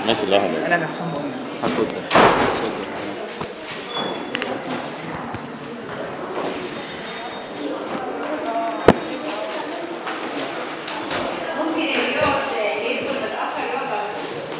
ماشي لا هلا انا محمد هاخد ممكن اللي يقعد يدخل متأخر يقعد على طول.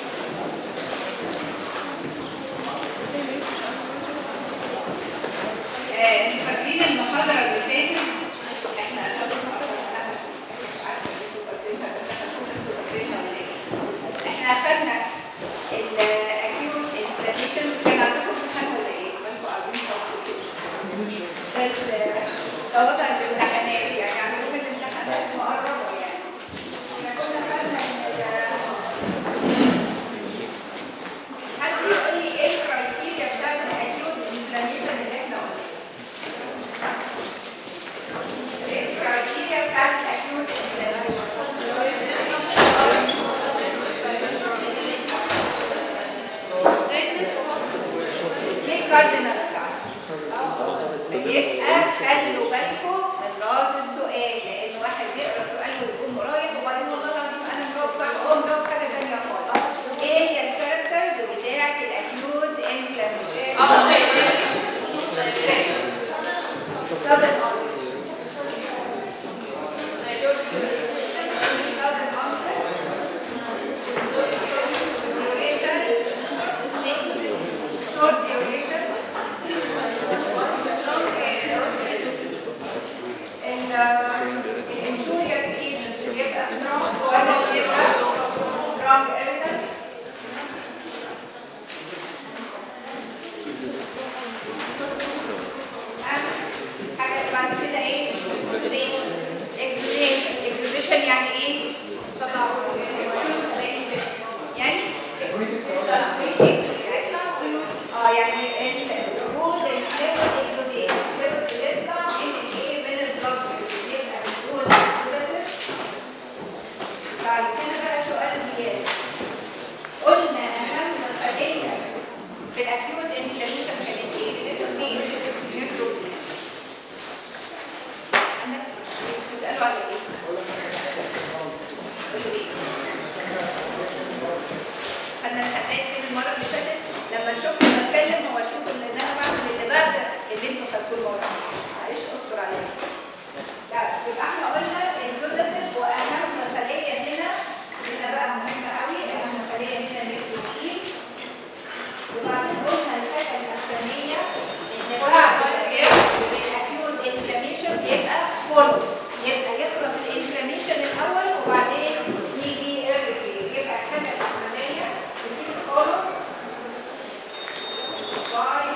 آه، انتوا فاكرين المحاضرة اللي فاتت احنا أخدنا المحاضرة أنا مش عارفة انتوا فاكرينها بس أنا هشوف انتوا فاكرينها ولا ايه. احنا أخدنا الأكيوت انفلاميشن كان عندكم امتحان ولا ايه؟ ما انتوا قاعدين صفوا كده. ده وضع الامتحانات يعني عندكم الامتحانات مقربة يعني. احنا كنا خدنا ال- حد يقول لي ايه الكرايتيريا بتاعت الاكيوت انفلاميشن اللي احنا قلناها؟ ايه الكرايتيريا بتاعت الاكيوت انفلاميشن؟ دي كاردينال يبقى خلوا بالكم من راس السؤال لان واحد يقرا سؤال ويقوم رايح وبعدين والله العظيم انا مجاوب صح هو مجاوب حاجه ثانيه خالص ايه هي الكاركترز بتاعه الاكيوت انفلاميشن sudden short duration الانجوريوس ايجنت بيبقى سترونج ولا بيبقى سترونج اريتنت حاجه اللي بعد كده ايه اكزوديشن اكزوديشن يعني ايه يعني اه يعني الرول الفليفر اكزوديت الفليفر بيطلع من الايه من البلاد يبقى الرول اكزوديت بعد كده بقى سؤال زياده قلنا اهم خليه في الاكيوت انفلاميشن كانت ايه؟ نيوتروفيل نيوتروفيل عندك تسالوا على ايه؟ قولوا ايه؟ خدنا الحكايات فين المره اللي فاتت لما نشوفكم بتكلم هو اشوف ان انا بعمل اللي بعد اللي انتوا خدتوه المره معلش اصبر عليا لا يبقى احنا قلنا الزودتيف واهم خليه هنا هنا بقى مهمه قوي اهم خليه هنا النيوكليوسين وبعدين قلنا الحاجه الاخرانيه ان بعد الاكيوت انفلاميشن يبقى فولو يبقى يخلص الانفلاميشن الاول وبعدين يجي الريبير يبقى الحاجه الاخرانيه disease follow by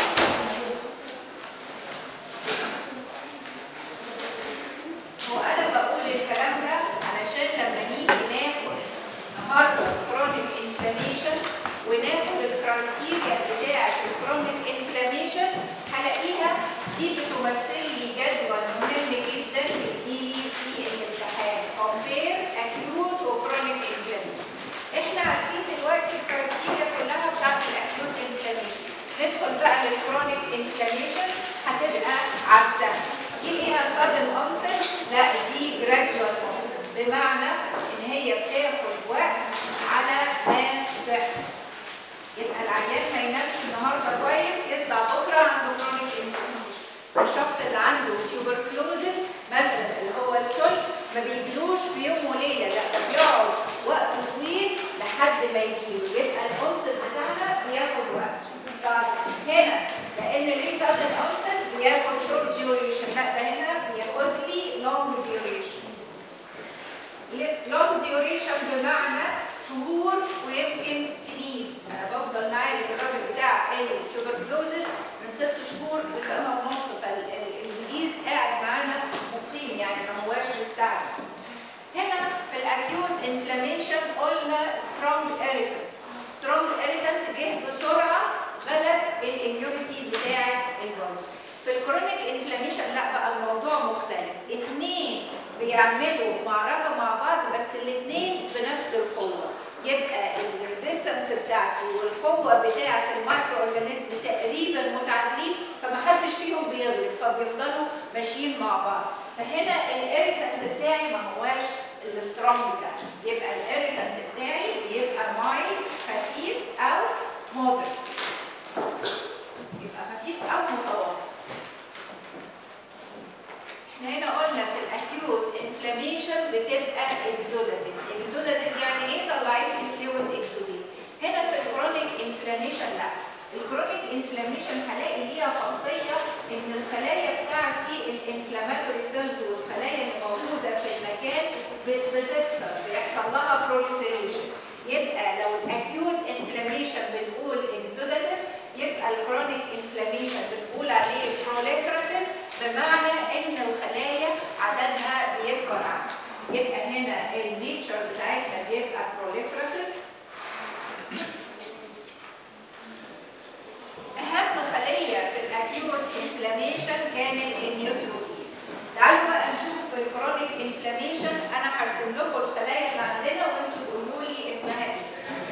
هو انا بقول الكلام ده علشان لما نيجي ناخد النهارده كرونيك انفلاميشن وناخد الكرايتيريا بتاعه الكرونيك انفلاميشن هلاقيها دي بتمثل لي جدول مهم جدا بيجيلي في الامتحان compare acute وكرونيك انفلاميشن احنا عارفين دلوقتي الكرايتيريا كلها بتاعت الاكيوت انفلاميشن ندخل بقى للكرونيك انفلاميشن هتبقى عكسها دي ليها sudden onset لا دي gradual onset بمعنى ان هي بتاخد وقت على ما تحصل يبقى العيان ما ينامش النهارده كويس يطلع بكره عنده كرونيك انفلاميشن الشخص اللي عنده تيوبركلوزس مثلا اللي هو السل ما بيجلوش في يوم وليله لا ده بيقعد وقت طويل لحد ما يجيله يبقى الانسل بتاعنا بياخد وقت طيب هنا لان ليه سادن انسل بياخد شورت ديوريشن لا ده هنا بياخد لي لونج ديوريشن لونج ديوريشن بمعنى شهور ويمكن سنين انا بفضل نعالج الراجل بتاع التوبركلوزس من ست شهور لسنه ونص فالديزيز قاعد معانا مقيم يعني ما هواش مستعجل هنا في الاكيوت انفلاميشن قلنا سترونج اريتنت سترونج اريتنت جه بسرعه غلب الاميونيتي بتاعه البودي في الكرونيك انفلاميشن لا بقى الموضوع مختلف اتنين بيعملوا معركه مع بعض بس الاتنين بنفس القوه يبقى الريزيستنس بتاعتي والقوه بتاعه المايكرو اورجانيزم تقريبا متعادلين فمحدش فيهم بيغلب فبيفضلوا ماشيين مع بعض فهنا الاريتنت بتاعي ما هواش السترونج ده يبقى الاريتنت بتاعي بيبقى مايل خفيف او مودريت يبقى خفيف او متوسط احنا هنا قلنا في الاكيوت انفلاميشن بتبقى اكزوداتيف اكزوداتيف يعني ايه طلعت لي فلويد اكزوديت هنا في الكرونيك انفلاميشن لا الكرونيك انفلاميشن هلاقي ليها خاصيه ان الخلايا بتاعتي الانفلاماتوري سيلز والخلايا اللي موجوده في المكان بت- بتكتر بيحصل لها بروليفريشن يبقى لو الاكيوت انفلاميشن بنقول اكزوداتيف يبقى الكرونيك انفلاميشن بنقول عليه بروليفراتيف بمعنى ان الخلايا عددها بيكبر عنها يبقى هنا النيتشر بتاعتنا بيبقى بروليفراتيف اهم خليه في الاكيوت انفلاميشن كانت النيوتروفيل تعالوا بقى نشوف في الكرونيك انفلاميشن انا هرسم لكم الخلايا اللي عندنا وانتوا تقولوا لي اسمها ايه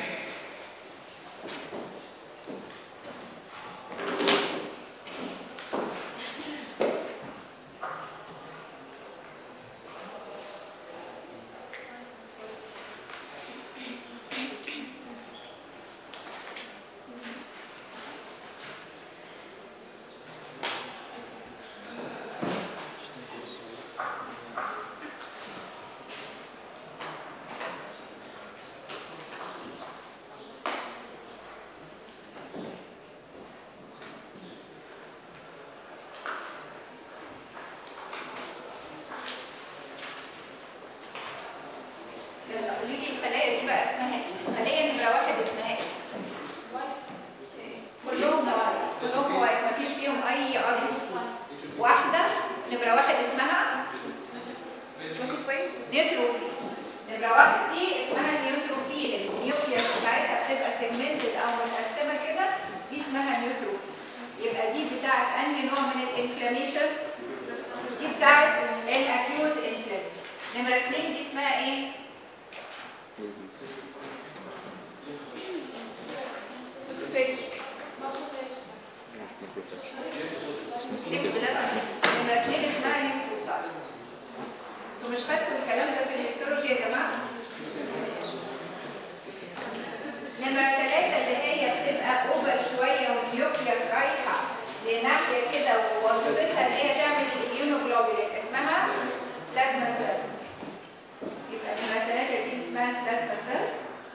يلا قولي لي الخلايا دي بقى اسمها ايه؟ الخليه نمره واحد اسمها ايه؟ كلهم وايت كلهم وايت مفيش فيهم اي ار بي سي واحده نمره واحد اسمها نيوتروفيل نمره واحد دي اسمها النيوتروفيل النيوكليوس بتاعتها بتبقى سيجمنتد او متقسمه كده دي اسمها نيوتروفيل يبقى دي بتاعت انهي نوع من الانفلاميشن؟ دي بتاعت الاكيوت انفلاميشن نمره اتنين دي اسمها ايه؟ نمرة اتنين اسمها ليمفوسايت. انتوا مش خدتوا الكلام ده في الهيستولوجي يا جماعة؟ نمرة ثلاثة اللي هي بتبقى اوفر شوية والنيوكليوس رايحة لناحية كده ووظيفتها ان هي تعمل الاميونوجلوبولين اسمها بلازما سيل. يبقى نمرة ثلاثة دي اسمها بلازما سيل.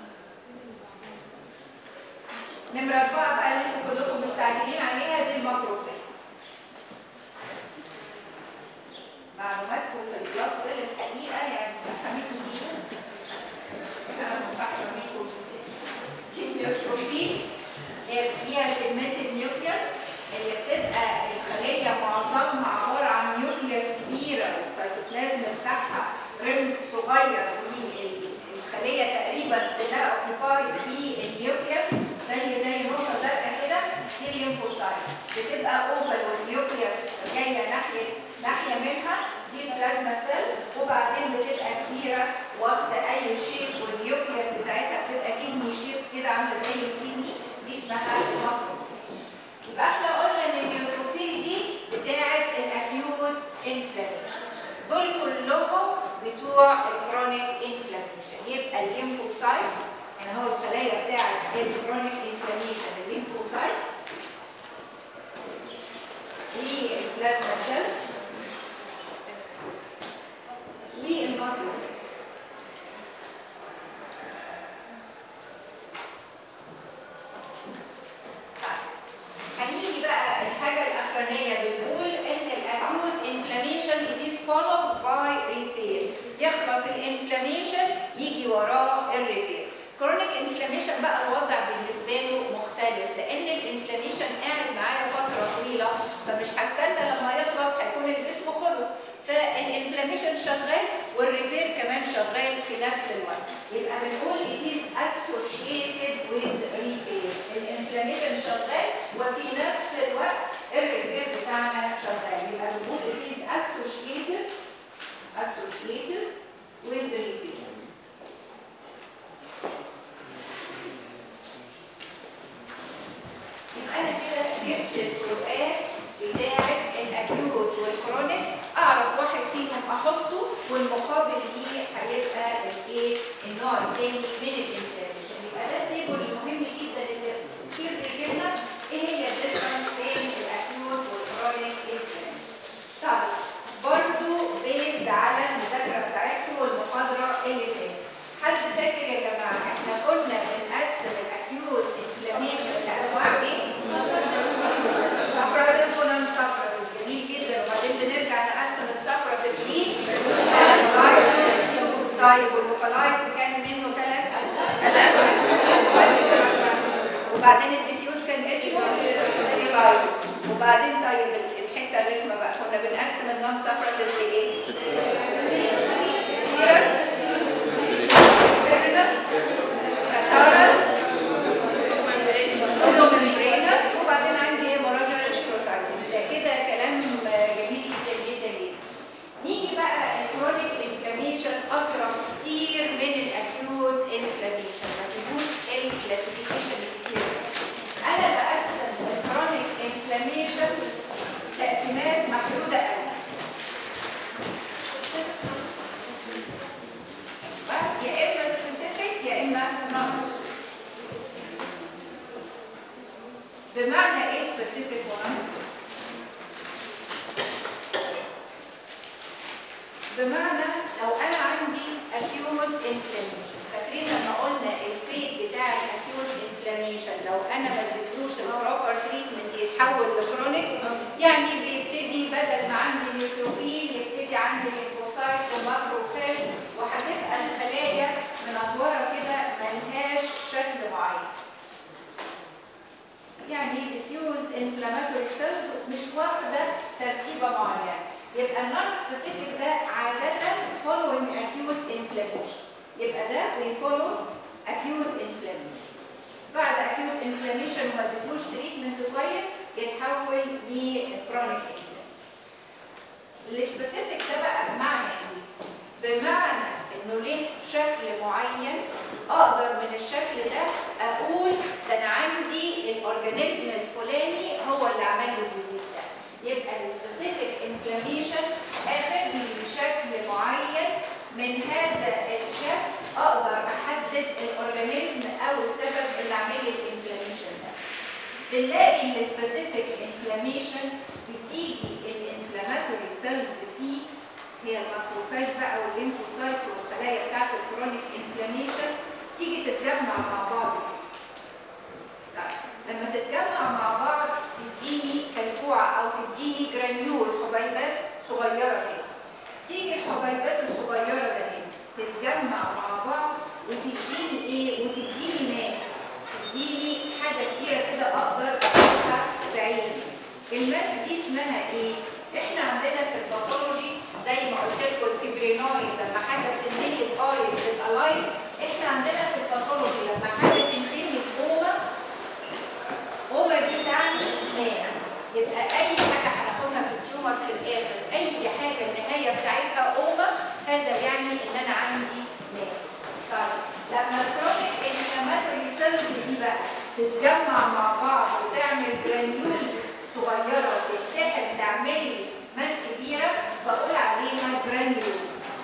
نمرة أربعة بقى اللي انتوا كلكم مستعجلين عليها دي الماكروفيج. معلوماتكم في البلاد سيل الحقيقة يعني فهمتني بيها. أنا بفهمكم دي النيوتروفيل هي فيها سيجمنتد نيوكليوس اللي بتبقى الخلية معظمها عبارة عن نيوكليوس كبيرة والسيتوبلازم بتاعها رم صغير والخلية تقريبا كلها اوكيبايد في النيوكليوس زي زي نقطة زرقاء كده دي الليمفوسايت بتبقى اوفل والنيوكليوس جاية ناحية ناحية منها دي البلازما سيل وبعدين بتبقى كبيرة واخدة أي شيب والنيوكليوس بتاعتها بتبقى كدني شيب كده عاملة زي الكدني دي اسمها الماكروفيل يبقى احنا قلنا ان النيوتروفيل دي بتاعت الاكيوت انفلاميشن دول كلهم بتوع الكرونيك انفلاميشن يبقى الليمفوسايت يعني هو الخلايا بتاعت الكرونيك انفلاميشن الليمفوسايت والبلازما سيل والماكروفيل هنيجي بقى الحاجة الأخرانية بنقول إن الأكيوت انفلاميشن it is followed by repair يخلص الانفلاميشن يجي وراه الريبير كرونيك انفلاميشن بقى الوضع بالنسبة له مختلف لأن الانفلاميشن قاعد معايا فترة طويلة فمش هستنى لما يخلص هيكون الجسم خلص فالانفلاميشن شغال والريبير كمان شغال في نفس الوقت يبقى بنقول it is associated with repair الانفلاميشن شغال وفي نفس الوقت الريبير بتاعنا شغال يبقى بنقول it is associated associated with the repair يبقى انا كده جبت الفروقات بتاعه الاكيوت والكرونيك اعرف واحد فيهم احطه والمقابل ليه هيبقى الايه النوع الثاني من الانفلاميشن يبقى طيب واللوكالايزد كان منه ثلاث وبعدين الديفيوز كان اسمه سيلايز وبعدين طيب الحته الرخمه بقى كنا بنقسم النون سفرتيف لايه؟ سيرس فيرنس كاتارال سودوميمبرينس وبعدين عندي ايه مراجعه الشكروتايزنج ده كده كلام جميل جدا جدا جدا نيجي بقى الكرونيك انفلاميشن اسرع كتير من الاكيوت انفلاميشن ما فيهوش الكلاسيفيكيشن الكتير انا بقسم الكرونيك انفلاميشن تقسيمات محدوده قوي يا اما سبيسيفيك يا اما نون بمعنى ايه سبيسيفيك ونون بمعنى لو انا عندي acute inflammation فاكرين لما قلنا الفيت بتاع الاكيوت انفلاميشن لو انا ما اديتلوش البروبر تريتمنت يتحول لكرونيك يعني بيبتدي بدل ما عندي نيوتروفيل يبتدي عندي ليمفوسايتس وماكروفاج وهتبقى الخلايا منطوره كده ملهاش شكل معين يعني diffuse inflammatory cells مش واخده ترتيبه معينه يبقى النون سبيسيفيك ده عاده following acute inflammation يبقى ده بيفولو acute inflammation بعد acute inflammation وما اديتلوش تريتمنت كويس يتحول لكرونيك السبيسيفيك ده بقى بمعنى ايه؟ بمعنى انه ليه شكل معين اقدر من الشكل ده اقول ده انا عندي الاورجانيزم الفلاني هو اللي عمل لي الديزيز ده يبقى السبيسيفيك انفلاميشن اخد لي شكل معين من هذا الشكل اقدر احدد الاورجانيزم او السبب اللي عامل لي الانفلاميشن ده بنلاقي السبيسيفيك انفلاميشن بتيجي الانفلاماتوري سيلز فيه هي الماكروفاج بقى والليمفوسايتس والخلايا بتاعت الكرونيك انفلاميشن تيجي تتجمع مع بعض طيب، لما تتجمع مع بعض تديني كلكوعه او تديني جرانيول حبيبات صغيره كده تيجي الحبيبات الصغيره ده هنا تتجمع مع بعض وتديني ايه وتديني ماس تديني حاجه كبيره كده اقدر اشوفها بعيني الماس دي اسمها ايه احنا عندنا في الباثولوجي زي ما قلت لكم الفيبرينويد لما حاجه بتنتهي باي بتبقى لايت احنا عندنا في الباثولوجي لما حاجه تنتهي بأوما أوما دي تعني ماس يبقى اي حاجه هناخدها في التيومر في الاخر اي حاجه النهايه بتاعتها اوما هذا يعني ان انا عندي ماس طيب لما الكرونيك انفلاماتوري سيلز دي بقى تتجمع مع بعض وتعمل جرانيولز صغيره وتتحد تعمل لي ماس كبيره بقول عليها جرانيول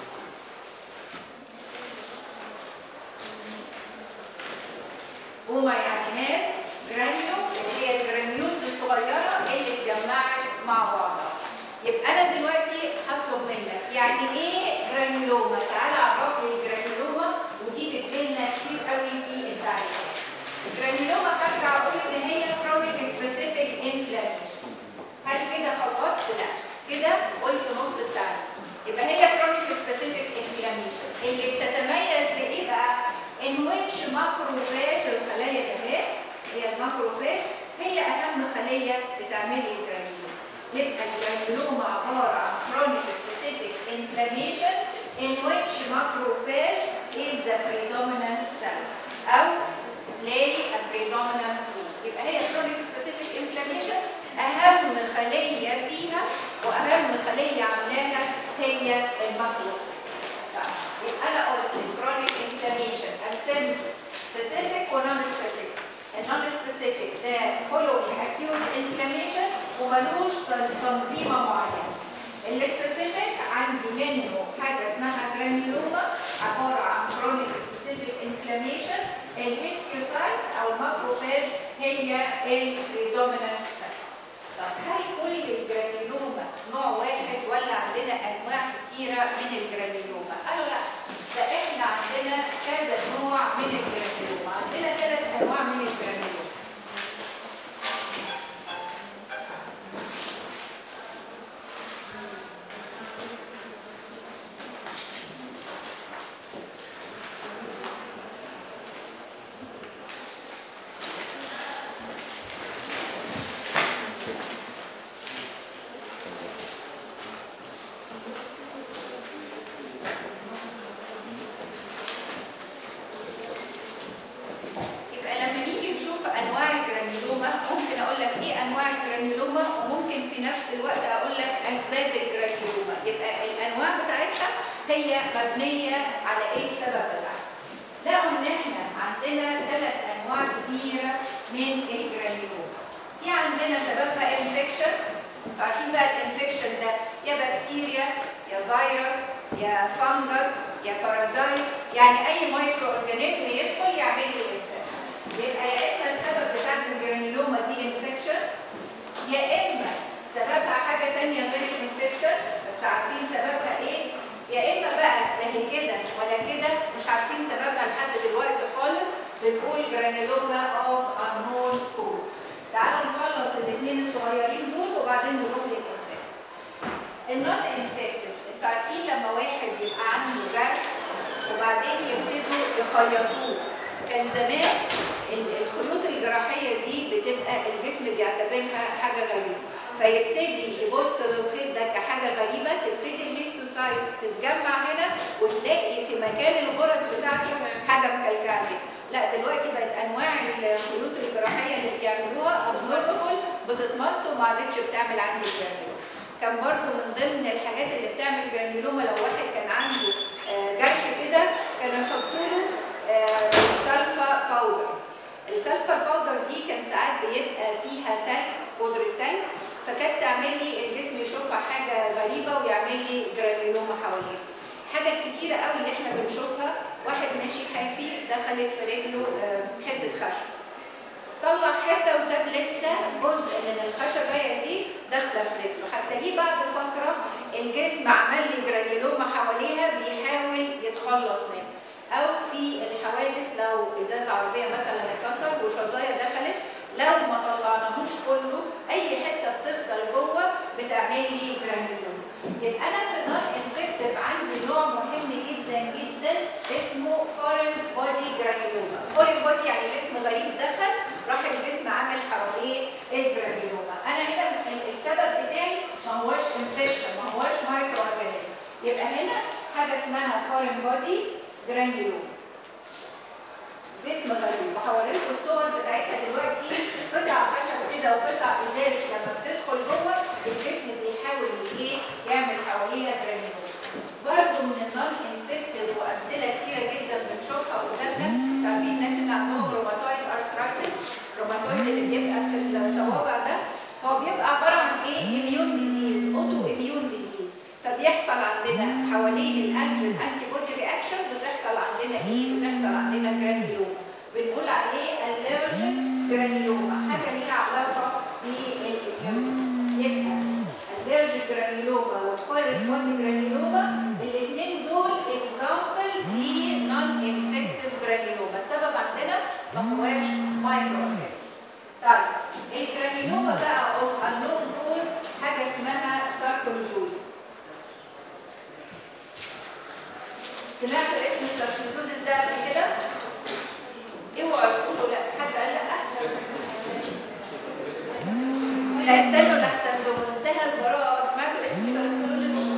اوما يعني ماس جرانيول اللي هي الجرانيولز الصغيره اللي اتجمعت مع بعضها يبقى انا دلوقتي هطلب منك يعني ايه جرانيولوما تعالى عرف لي الجرانيولوما ودي بتجيلنا كتير قوي في التعريفات الجرانيولوما هرجع اقول ان هي كرونيك سبيسيفيك انفلاميشن هل كده خلصت لا كده قلت نص التعريف يبقى هي كرونيك سبيسيفيك انفلاميشن اللي بتتميز بايه بقى ان ويتش ماكروفاج الخلايا ده هي الماكروفاج هي اهم خليه بتعمل لي الجرانيولوما يبقى الجرانيولوما عباره عن chronic specific inflammation in which macrophage is the predominant cell او play a predominant role يبقى هي chronic specific inflammation اهم خليه فيها واهم خليه عاملاها هي الماكروفاج طيب، يبقى انا قلت الكرونيك انفلاميشن قسمت سبيسيفيك ونون سبيسيفيك النون سبيسيفيك ده فولو اكيوت انفلاميشن وملوش تن- تنظيمه معينه السبيسيفيك عندي منه حاجه اسمها جرانيولوما عباره عن كرونيك سبيسيفيك انفلاميشن الهيستيوسايتس او الماكروفاج هي البريدومينانت سيل طب هل كل الجرانيولوما نوع واحد ولا عندنا انواع كتيره من الجرانيولوما؟ قالوا لا ده احنا عندنا كذا نوع من الجرانيولوما، عندنا ثلاث انواع من الجرانيولوما. ايه انواع الجرانيولوما وممكن في نفس الوقت اقول لك اسباب الجرانيولوما يبقى الانواع بتاعتها هي مبنيه على ايه السبب بتاعها لقوا ان احنا عندنا ثلاث انواع كبيره من الجرانيولوما في عندنا سببها انفكشن انتوا عارفين بقى الانفكشن ده يا بكتيريا يا فيروس يا فانجس يا بارازايت يعني اي مايكرو اورجانيزم يدخل يعمل لي انفكشن يبقى يا اما السبب بتاع الجرانيولوما دي انفكشن يا اما سببها حاجه تانية غير الانفكشن بس عارفين سببها ايه يا اما بقى لا هي كده ولا كده مش عارفين سببها لحد دلوقتي خالص بنقول جرانيولوما اوف انون كوز تعالوا نخلص الاثنين الصغيرين دول وبعدين نروح للانفكشن النون انفكتد انتوا عارفين لما واحد يبقى عنده جرح وبعدين يبتدوا يخيطوه كان زمان ال- الخيوط الجراحيه دي بتبقى الجسم بيعتبرها حاجه غريبه فيبتدي يبص للخيط ده كحاجه غريبه تبتدي الهيستوسايتس تتجمع هنا وتلاقي في مكان الغرز بتاعته حاجه مكلكعه كده لا دلوقتي بقت انواع الخيوط الجراحيه اللي بيعملوها ابزوربل بتتمص وما عادتش بتعمل عندي جرانيولوما كان برضو من ضمن الحاجات اللي بتعمل جرانيولوما لو واحد كان عنده آه، جرح كده كانوا يحطوا له آه، سلفا باودر السلفا باودر دي كان ساعات بيبقى فيها تلج بودرة تلج فكانت تعمل لي الجسم يشوفها حاجه غريبه ويعمل لي جرانيولوما حواليها حاجات كتيره قوي اللي احنا بنشوفها واحد ماشي حافي دخلت في رجله آه، حته خشب طلع حته وساب لسه جزء من الخشبيه دي داخله في رجله هتلاقيه بعد فتره الجسم عمل لي جرانيولوما حواليها بيحاول يتخلص منها او في الحوادث لو ازاز عربيه مثلا اتكسر وشظايا دخلت لو ما طلعناهوش كله اي حته بتفضل جوه بتعمل لي جرانيولوما يبقى انا في النون انفكتيف عندي نوع مهم جدا جدا اسمه فورين بودي جرانيولوما فورين بودي يعني جسم غريب دخل راح الجسم عامل حواليه الجرانيولوما انا هنا ال- السبب بتاعي ما هوش انفكشن ما هوش مايكرو اورجانيزم يبقى هنا حاجه اسمها فورين بودي جرانيولوما جسم غريب بحورلكم الصور بتاعتها دلوقتي قطع خشب كده وقطع ازاز لما بتدخل جوه الجسم بيحاول ايه يعمل حواليها جرانيولوما برضه من النون انفكتد وامثله كتيره جدا بنشوفها قدامنا تعرفين الناس اللي عندهم روماتويد ارثرايتس روماتويد اللي بيبقى في الصوابع ده هو بيبقى عباره عن ايه اميون ديزيز اوتو اميون ديزيز فبيحصل عندنا حوالين الانتي انتي بودي رياكشن بتحصل عندنا ايه بتحصل عندنا جرانيولوما بنقول عليه الرجيك جرانيولوما حاجه ليها علاقه بالاميون يبقى الرجيك جرانيولوما والفورين بودي جرانيولوما الاثنين دول اكزامبل لنون انفكتيف جرانيولوما السبب عندنا ما هواش مايكرو اورجانيزم طيب الجرانيولوما بقى اوف انون كوز حاجه اسمها ساركويدوز سمعتوا اسم الساركويدوزس ده قبل كده؟ اوعوا تقولوا لا حد قال لا لا استنوا لحسن بمنتهى البراءة سمعتوا اسم الساركويدوزس؟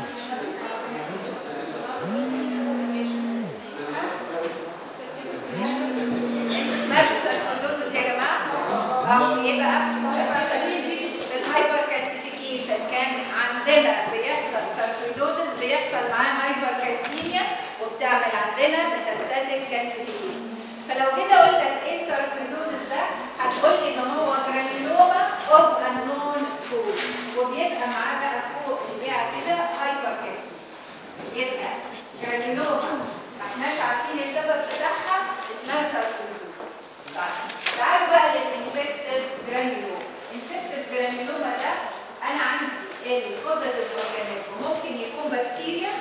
انتوا سمعتوا الساركويدوزس يا جماعة؟ اه في ايه بقى؟ في الهايبر كالسيفيكيشن كان عندنا بيحصل ساركويدوزس بيحصل معاه هايبر كالسيميا وبتعمل عندنا ميتاستاتيك كالسيفيكيشن فلو جيت اقول لك ايه الساركويدوزس ده هتقول لي ان هو جرانيولوما اوف انون كوز وبيبقى معاه بقى فوق البيع كده هايبر كالسيميا يبقى جرانيولوما ما احناش عارفين السبب بتاعها اسمها ساركويدوزس طيب تعالوا بقى للانفكتيف جرانيولوما انفكتيف جرانيولوما ده انا عندي الكوزاتيف اورجانيزم ممكن يكون بكتيريا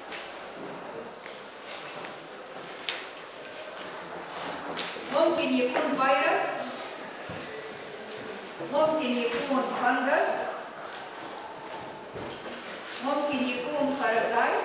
ممكن يكون فيروس ممكن يكون فنجس ممكن يكون بارازايت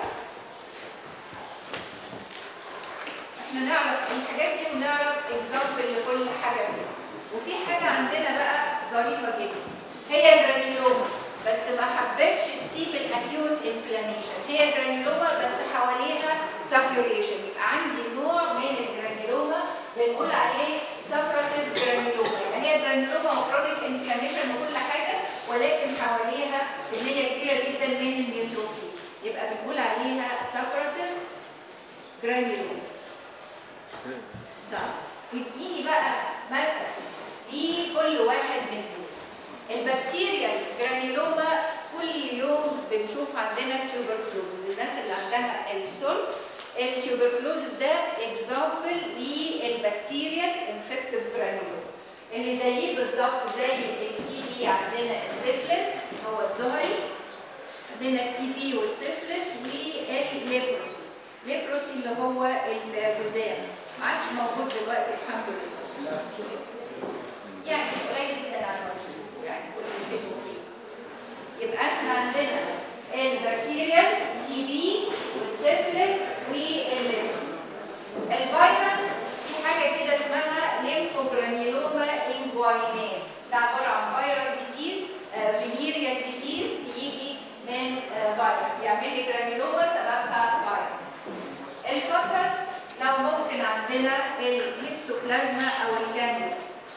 احنا نعرف الحاجات دي ونعرف اكزامبل لكل حاجه فيها وفي حاجه عندنا بقى ظريفه جدا هي جرانيولوما بس ما حبتش تسيب الاكيوت انفلاميشن هي جرانيولوما بس حواليها سابيوريشن يبقى عندي نوع من الجرانيولوما بنقول عليه سفرتيف جرانيولوما يبقى هي هي جرانيولوما وكرونيك انفلاميشن وكل حاجه ولكن حواليها كميه كبيره جدا من النيوتروفيل يبقى بنقول عليها سابراتيف جرانيولوما طيب اديني بقى مثل لكل واحد من دول البكتيريا الجرانيلوما كل يوم بنشوف عندنا تيوبركلوزز الناس اللي عندها السل التيوبركلوزز ده اكزامبل للبكتيريا انفكتيف جرانيلوما اللي زيه بالظبط زي التي بي عندنا السيفلس هو الزهري عندنا التي بي والسيفلس والليبروسي ليبروسي اللي هو الجذام ما عادش موجود دلوقتي الحمد لله يعني قليل جدا على ما بنشوفه يعني كل فين وفين يبقى احنا عندنا البكتيريا تي بي والسيفلس والليزم الفيروس في حاجه كده اسمها ليمفوجرانيلوما انجوينال ده عباره عن فيرال ديزيز فينيريال ديزيز بيجي من آه، فيروس بيعمل لي جرانيلوما سببها فيروس الفنجس لو ممكن عندنا الهيستوبلازما او الكانديدا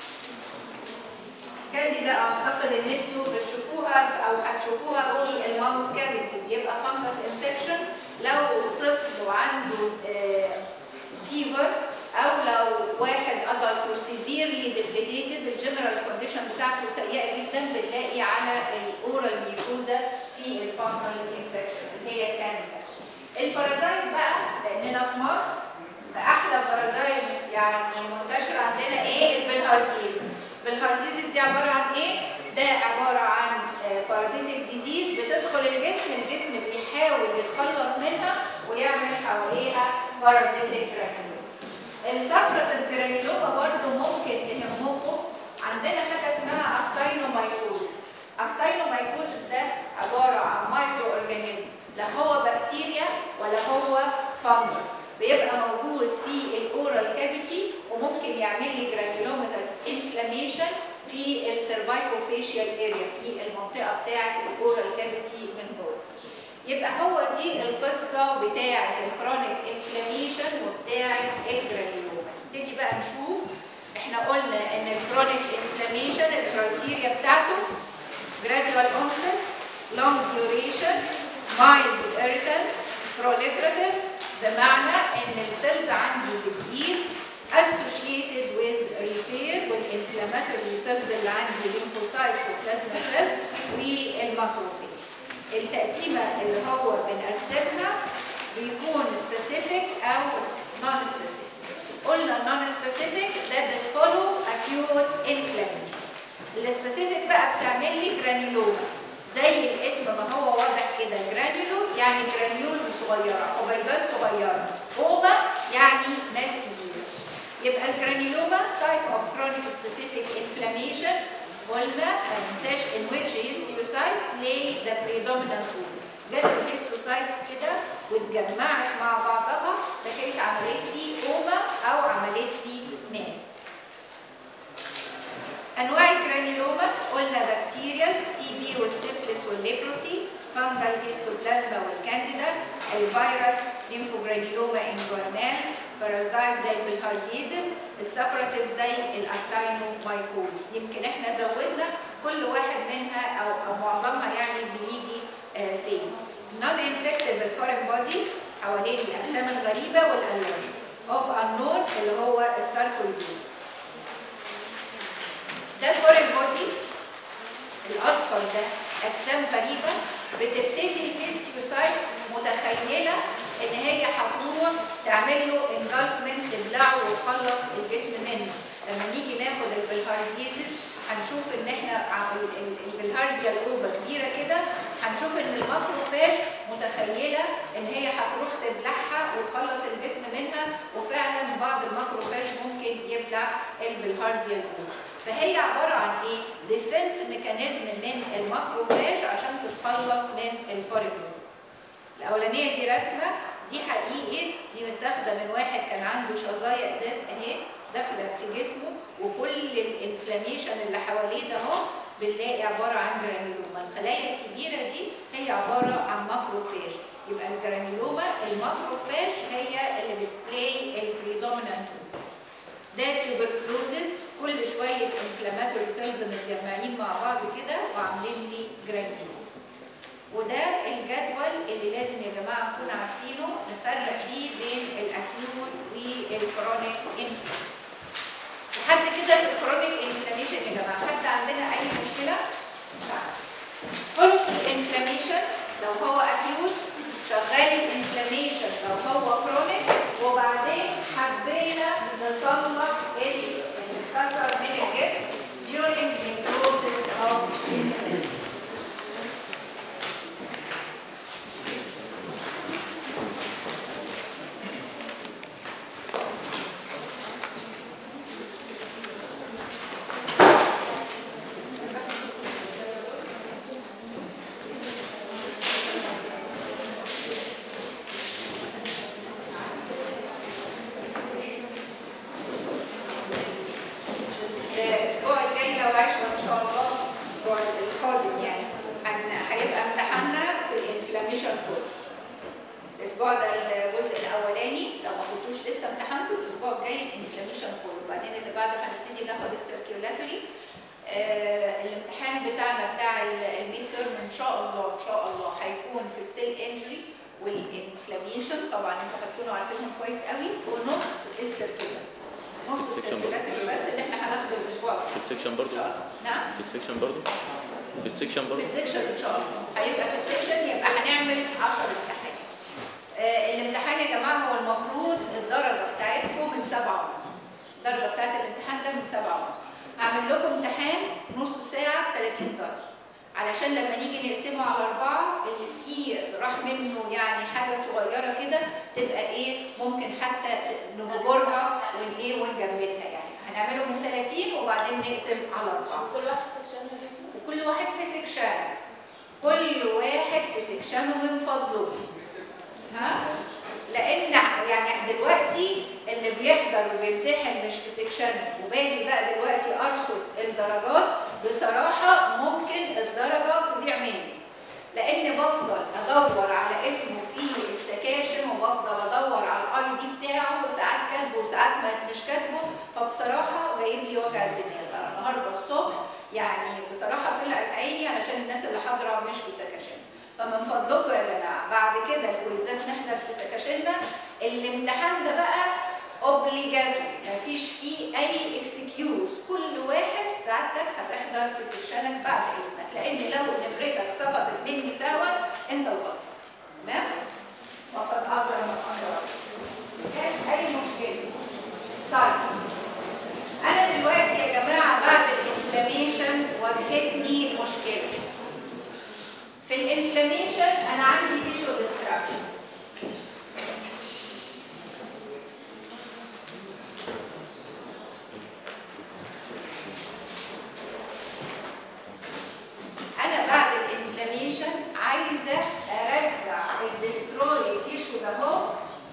كانديدا اعتقد ان انتوا بتشوفوها في- او هتشوفوها في الماوس كافيتي بيبقى فانجس انفكشن لو طفل وعنده فيفر او لو واحد ادلت سيفيرلي ديبليتد الجنرال كونديشن بتاعته سيئه جدا بنلاقي على الاورال ميوكوزا في الفانجل انفكشن اللي هي الكانديدا البارازايت بقى لاننا في مصر احلى بارازايت يعني منتشر عندنا ايه البلهارزيز البلهارزيز دي عباره عن ايه ده عباره عن بارازيتك ديزيز بتدخل الجسم الجسم بيحاول يتخلص منها ويعمل حواليها بارازيتك جرانيولوما السبرتيف جرانيولوما برضه ممكن تهمكم عندنا حاجه اسمها اكتاينومايكوزس اكتاينومايكوزس ده عباره عن مايكرو اورجانيزم لا هو بكتيريا ولا هو فانجس بيبقى موجود في الاورال كافيتي وممكن يعمل لي جرانيولوماتس انفلاميشن في السيرفايكوفيشيال اريا في المنطقه بتاعه الاورال كافيتي من جوه يبقى هو دي القصه بتاعه الكرونيك انفلاميشن وبتاعه الجرانيولوما نيجي بقى نشوف احنا قلنا ان الكرونيك انفلاميشن الكرايتيريا بتاعته gradual onset long duration mild irritant proliferative بمعنى ان السيلز عندي بتزيد associated with repair والinflammatory cells اللي عندي lymphocytes وبلازما سيل والماكروفيج التقسيمه اللي هو بنقسمها بيكون specific او non specific قلنا non specific ده بتفولو acute inflammation السبيسيفيك بقى بتعمل لي جرانيولوما زي الاسم ما هو واضح كده جرانيولو يعني جرانيولز صغيره حبيبات صغيره اوما يعني ماس كبيره يبقى الجرانيولوما تايب اوف كرونيك سبيسيفيك انفلاميشن قلنا ما ننساش ان which histiocyte play the predominant role جت الهيستوسايتس كده واتجمعت مع بعضها بحيث عملت لي اوما او عملت لي ماس انواع الجرانيلوما قلنا بكتيريال تي بي والسيفلس والليبروسي فانجل هيستوبلازما والكانديدا الفيرال ليمفوجرانيلوما انجوانال بارازايت زي البلهارزيزس السبراتيف زي الاكتاينومايكوزس يمكن احنا زودنا كل واحد منها او, أو معظمها يعني بيجي آه فين نون انفكتيف الفورين بودي حوالين الاجسام الغريبه والالرجي اوف انون اللي هو الساركويدوز ده فورين بودي الاصفر ده اجسام غريبه بتبتدي الهيستيوسايتس متخيله ان هي هتروح تعمل له انجلفمنت تبلعه وتخلص الجسم منه لما نيجي ناخد البلهارزيزس هنشوف ان احنا عم- ال- البلهارزيا الاوفا كبيره كده هنشوف ان الماكروفاج متخيله ان هي هتروح تبلعها وتخلص الجسم منها وفعلا بعض الماكروفاج ممكن يبلع البلهارزيا الاوفا فهي عباره عن ايه؟ ديفنس ميكانيزم من الماكروفاج عشان تتخلص من الفورين الاولانيه دي رسمه دي حقيقي دي متاخده من واحد كان عنده شظايا ازاز اهي داخله في جسمه وكل الانفلاميشن اللي حواليه ده اهو بنلاقي عباره عن جرانيلوما الخلايا الكبيره دي هي عباره عن ماكروفاج يبقى الجرانيلوما الماكروفاج هي اللي بتبلاي البريدومينانت ده تيوبركلوزز كل شويه شويه انفلاماتوري سيلز متجمعين مع بعض كده وعاملين لي جرانيول وده الجدول اللي لازم يا جماعه نكون عارفينه نفرق فيه بين الاكيوت والكرونيك انفلاميشن لحد كده في الكرونيك انفلاميشن يا جماعه حتى عندنا اي مشكله؟ هولس الانفلاميشن لو هو اكيوت شغال الانفلاميشن لو هو كرونيك وبعدين حبينا نصلح اللي اتكسر من الجسم during the process of inflammation. الاسبوع الجاي لو عشنا ان شاء الله الاسبوع القادم يعني هن- هيبقى امتحاننا في الانفلاميشن كله الاسبوع ده الجزء الاولاني لو ما كنتوش لسه امتحنتوا الاسبوع الجاي الانفلاميشن كله وبعدين اللي بعده هنبتدي ناخد السيركيولاتوري آه الامتحان بتاعنا بتاع الميد تيرم ان شاء الله ان شاء الله هيكون في السيل انجري والانفلاميشن طبعا انتوا هتكونوا عارفينهم كويس قوي ونص السيركيولاتوري نص السيركيولاتوري بس اللي احنا هناخده الاسبوع ده في السكشن ان برضو شاء الله نعم في السكشن برضو في السكشن في برضو السكشن ان شاء الله هيبقى في السكشن يبقى هنعمل 10 امتحانات آه الامتحان يا جماعه هو المفروض الدرجه بتاعتكم من 7 ونص الدرجه بتاعت الامتحان ده من 7 ونص هعمل لكم امتحان نص ساعه 30 درجه علشان لما نيجي نقسمه على أربعة اللي فيه راح منه يعني حاجة صغيرة كده تبقى إيه ممكن حتى نجبرها ون إيه ونجمدها يعني هنعمله من 30 وبعدين نقسم على أربعة كل واحد في سكشن وكل واحد في سكشن كل واحد في سكشنه من فضله ها لان يعني دلوقتي اللي بيحضر وبيمتحن مش في سكشنه وباجي بقى دلوقتي ارصد الدرجات بصراحه ممكن الدرجه تضيع مني لان بفضل ادور على اسمه في السكاشن وبفضل ادور على الاي دي بتاعه وساعات كاتبه وساعات ما- مش كاتبه فبصراحه جايب لي وجع الدماغ أنا النهارده الصبح يعني بصراحه طلعت عيني علشان الناس اللي حاضره مش في سكاشن فمن فضلكم يا جماعه بعد كده الكويزات نحضر في سكاشننا الامتحان ده بقى اوبليجاتو مفيش فيه اي اكسكيوز كل واحد سعادتك هتحضر في سكشنك بعد اذنك لان لو نمرتك سقطت مني سوا انت البطل تمام وقد اعذر من امر مفيهاش اي مشكله طيب انا دلوقتي يا جماعه بعد الانفلاميشن واجهتني مشكله في الانفلاميشن انا عندي تيشو ديستراكشن انا بعد الانفلاميشن عايزه ارجع الدستروي تيشو ده اهو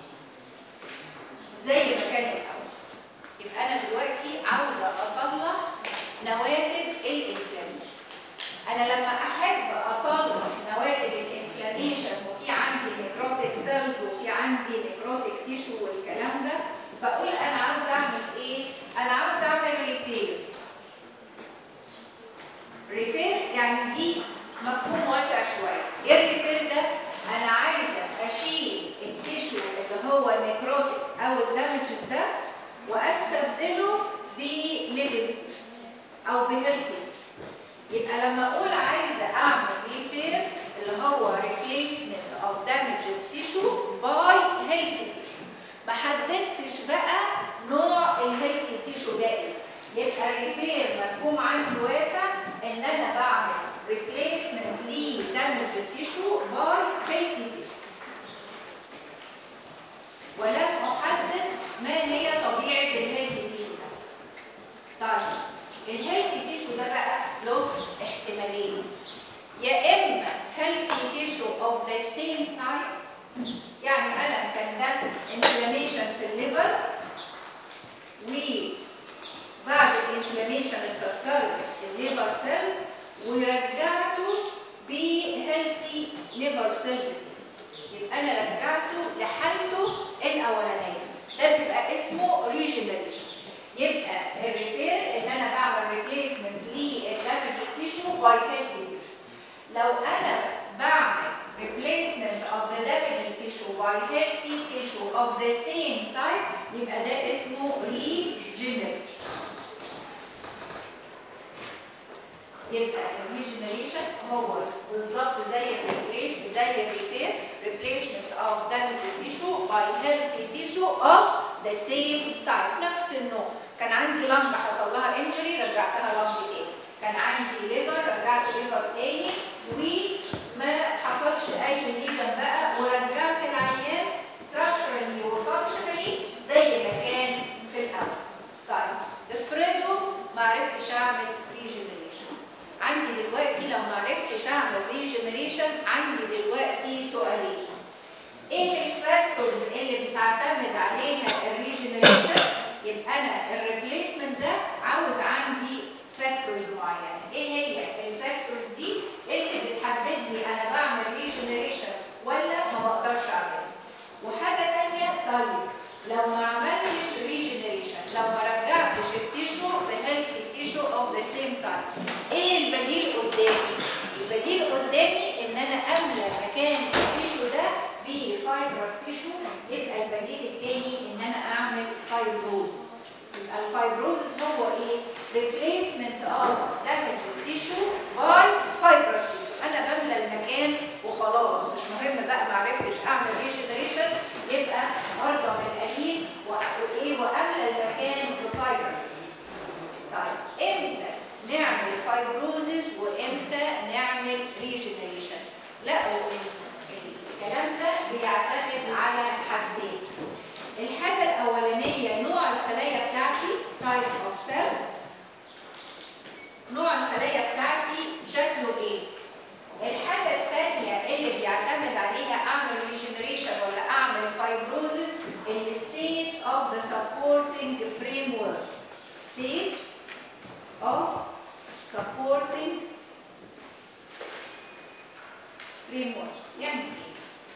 زي ما كان الاول يبقى انا دلوقتي عاوزه اصلح نواتج الانفلاميشن انا لما احب اصلح نواتج الانفلاميشن وفي عندي نيكروتيك سيلز وفي عندي نيكروتيك تيشو والكلام ده بقول انا عاوز اعمل ايه انا عاوز اعمل ريبير ريبير يعني دي مفهوم واسع شويه ايه الريبير ده انا عايزه اشيل التيشو اللي هو النيكروتيك او الدامج ده واستبدله بليفنج تيشو او بهيلثي يبقى لما اقول عايزه اعمل ريبير اللي هو replacement of damaged tissue by healthy tissue ما حددتش بقى نوع الهيلثي تيشو ده ايه يبقى الريبير مفهوم عندي واسع ان انا بعمل replacement ل damaged tissue by healthy tissue ولم احدد ما هي طبيعه الهيلثي تيشو ده طيب الهيلثي تيشو ده بقى له احتمالين يا اما healthy tissue of the same type يعني انا كان ده inflammation في الليفر وبعد الانفلاميشن اتكسرت الليفر سيلز ورجعته بهيلثي ليفر سيلز يبقى انا رجعته لحالته الاولانيه ده بيبقى اسمه ريجنريشن يبقى الريبير ان انا بعمل by healthy tissue لو انا بعمل replacement of the damaged tissue by healthy tissue of the same type يبقى ده اسمه regeneration يبقى الريجنريشن هو بالظبط زي الريبليس زي الريبير replacement of damaged tissue by healthy tissue of the same type نفس النوع كان عندي لنج حصل لها انجري رجعتها لنج تاني كان عندي ليفر رجعت ليفر تاني وما حصلش اي ليجن بقى ورجعت العيان structurally وفانكشنالي زي ما كان في الاول طيب افرضوا ما عرفتش اعمل ريجنريشن عندي دلوقتي لو ما عرفتش اعمل ريجنريشن عندي دلوقتي سؤالين ايه الفاكتورز اللي بتعتمد عليها الريجنريشن يبقى انا الريبليسمنت ده عاوز عندي فاكتورز معينه ايه هي الفاكتورز دي اللي بتحدد لي انا بعمل ريجنريشن ولا ما بقدرش اعمله وحاجه تانية طيب لو ما عملتش ريجنريشن لو ما رجعتش التيشو بهيلثي تيشو اوف ذا سيم تايم ايه البديل قدامي البديل قدامي ان انا املى مكان التيشو ده بفايبرس تيشو يبقى البديل التاني ان انا اعمل فايبروز يبقى الفايبروزس هو ايه replacement of damaged tissue by fibrous tissue انا بملى المكان وخلاص مش مهم بقى ما عرفتش اعمل ريجنريشن يبقى ارضى بالقليل وايه واملى المكان بفايبرس طيب امتى نعمل فايبروزز وامتى نعمل ريجنريشن لقوا ان الكلام ده بيعتمد على حاجتين الحاجه الاولانيه نوع الخلايا بتاعتي type of cell نوع الخلايا بتاعتي شكله ايه الحاجة الثانية اللي بيعتمد عليها اعمل ريجنريشن ولا اعمل فايبروزس ال state of the supporting framework state of supporting framework يعني ايه؟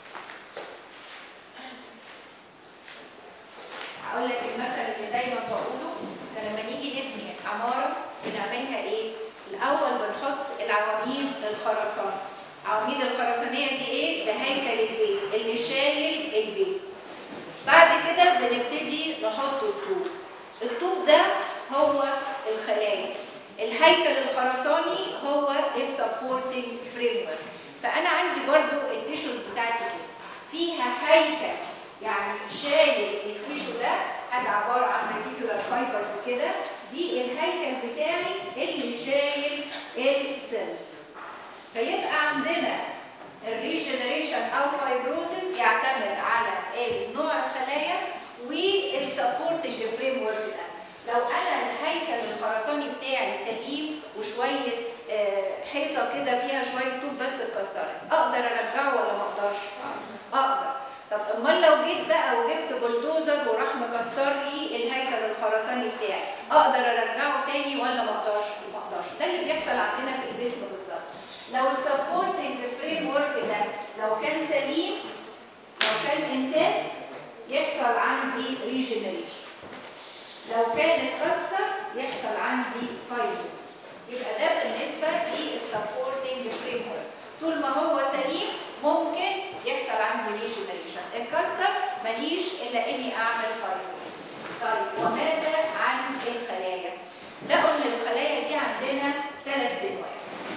هقول لك المثل اللي دايما بقوله ده لما نيجي نبني عمارة بنعملها ايه؟ الأول بنحط العواميد الخرسانة عواميد الخرسانية دي ايه؟ ده هيكل البيت اللي شايل البيت بعد كده بنبتدي نحط الطوب الطوب ده هو الخلايا الهيكل الخرساني هو السبورتنج فريم فانا عندي برضو التيشوز بتاعتي كده فيها هيكل يعني شايل التيشو ده حاجه عباره عن ريتيكولار فايبرز كده دي الهيكل بتاعي اللي شايل السيلز فيبقى عندنا الريجنريشن او فايبروزس يعتمد على نوع الخلايا والسبورتنج فريم ورك ده لو انا الهيكل الخرساني بتاعي سليم وشويه آه، حيطه كده فيها شويه طوب بس اتكسرت اقدر ارجعه ولا ما اقدرش اقدر طب امال لو جيت بقى وجبت بلدوزر وراح مكسر لي الهيكل الخرساني بتاعي اقدر ارجعه تاني ولا ما اقدرش ما اقدرش ده اللي بيحصل عندنا في الجسم بالظبط لو السبورتنج فريم ورك ده لو كان سليم لو كان انتاج يحصل عندي ريجنريشن لو كان اتكسر يحصل عندي فايبروز يبقى ده بالنسبه للسبورتنج فريم ورك طول ما هو سليم ممكن يحصل عندي ريجنريشن اتكسر ماليش الا اني اعمل فايبروز طيب وماذا عن الخلايا لقوا ان الخلايا دي عندنا ثلاث انواع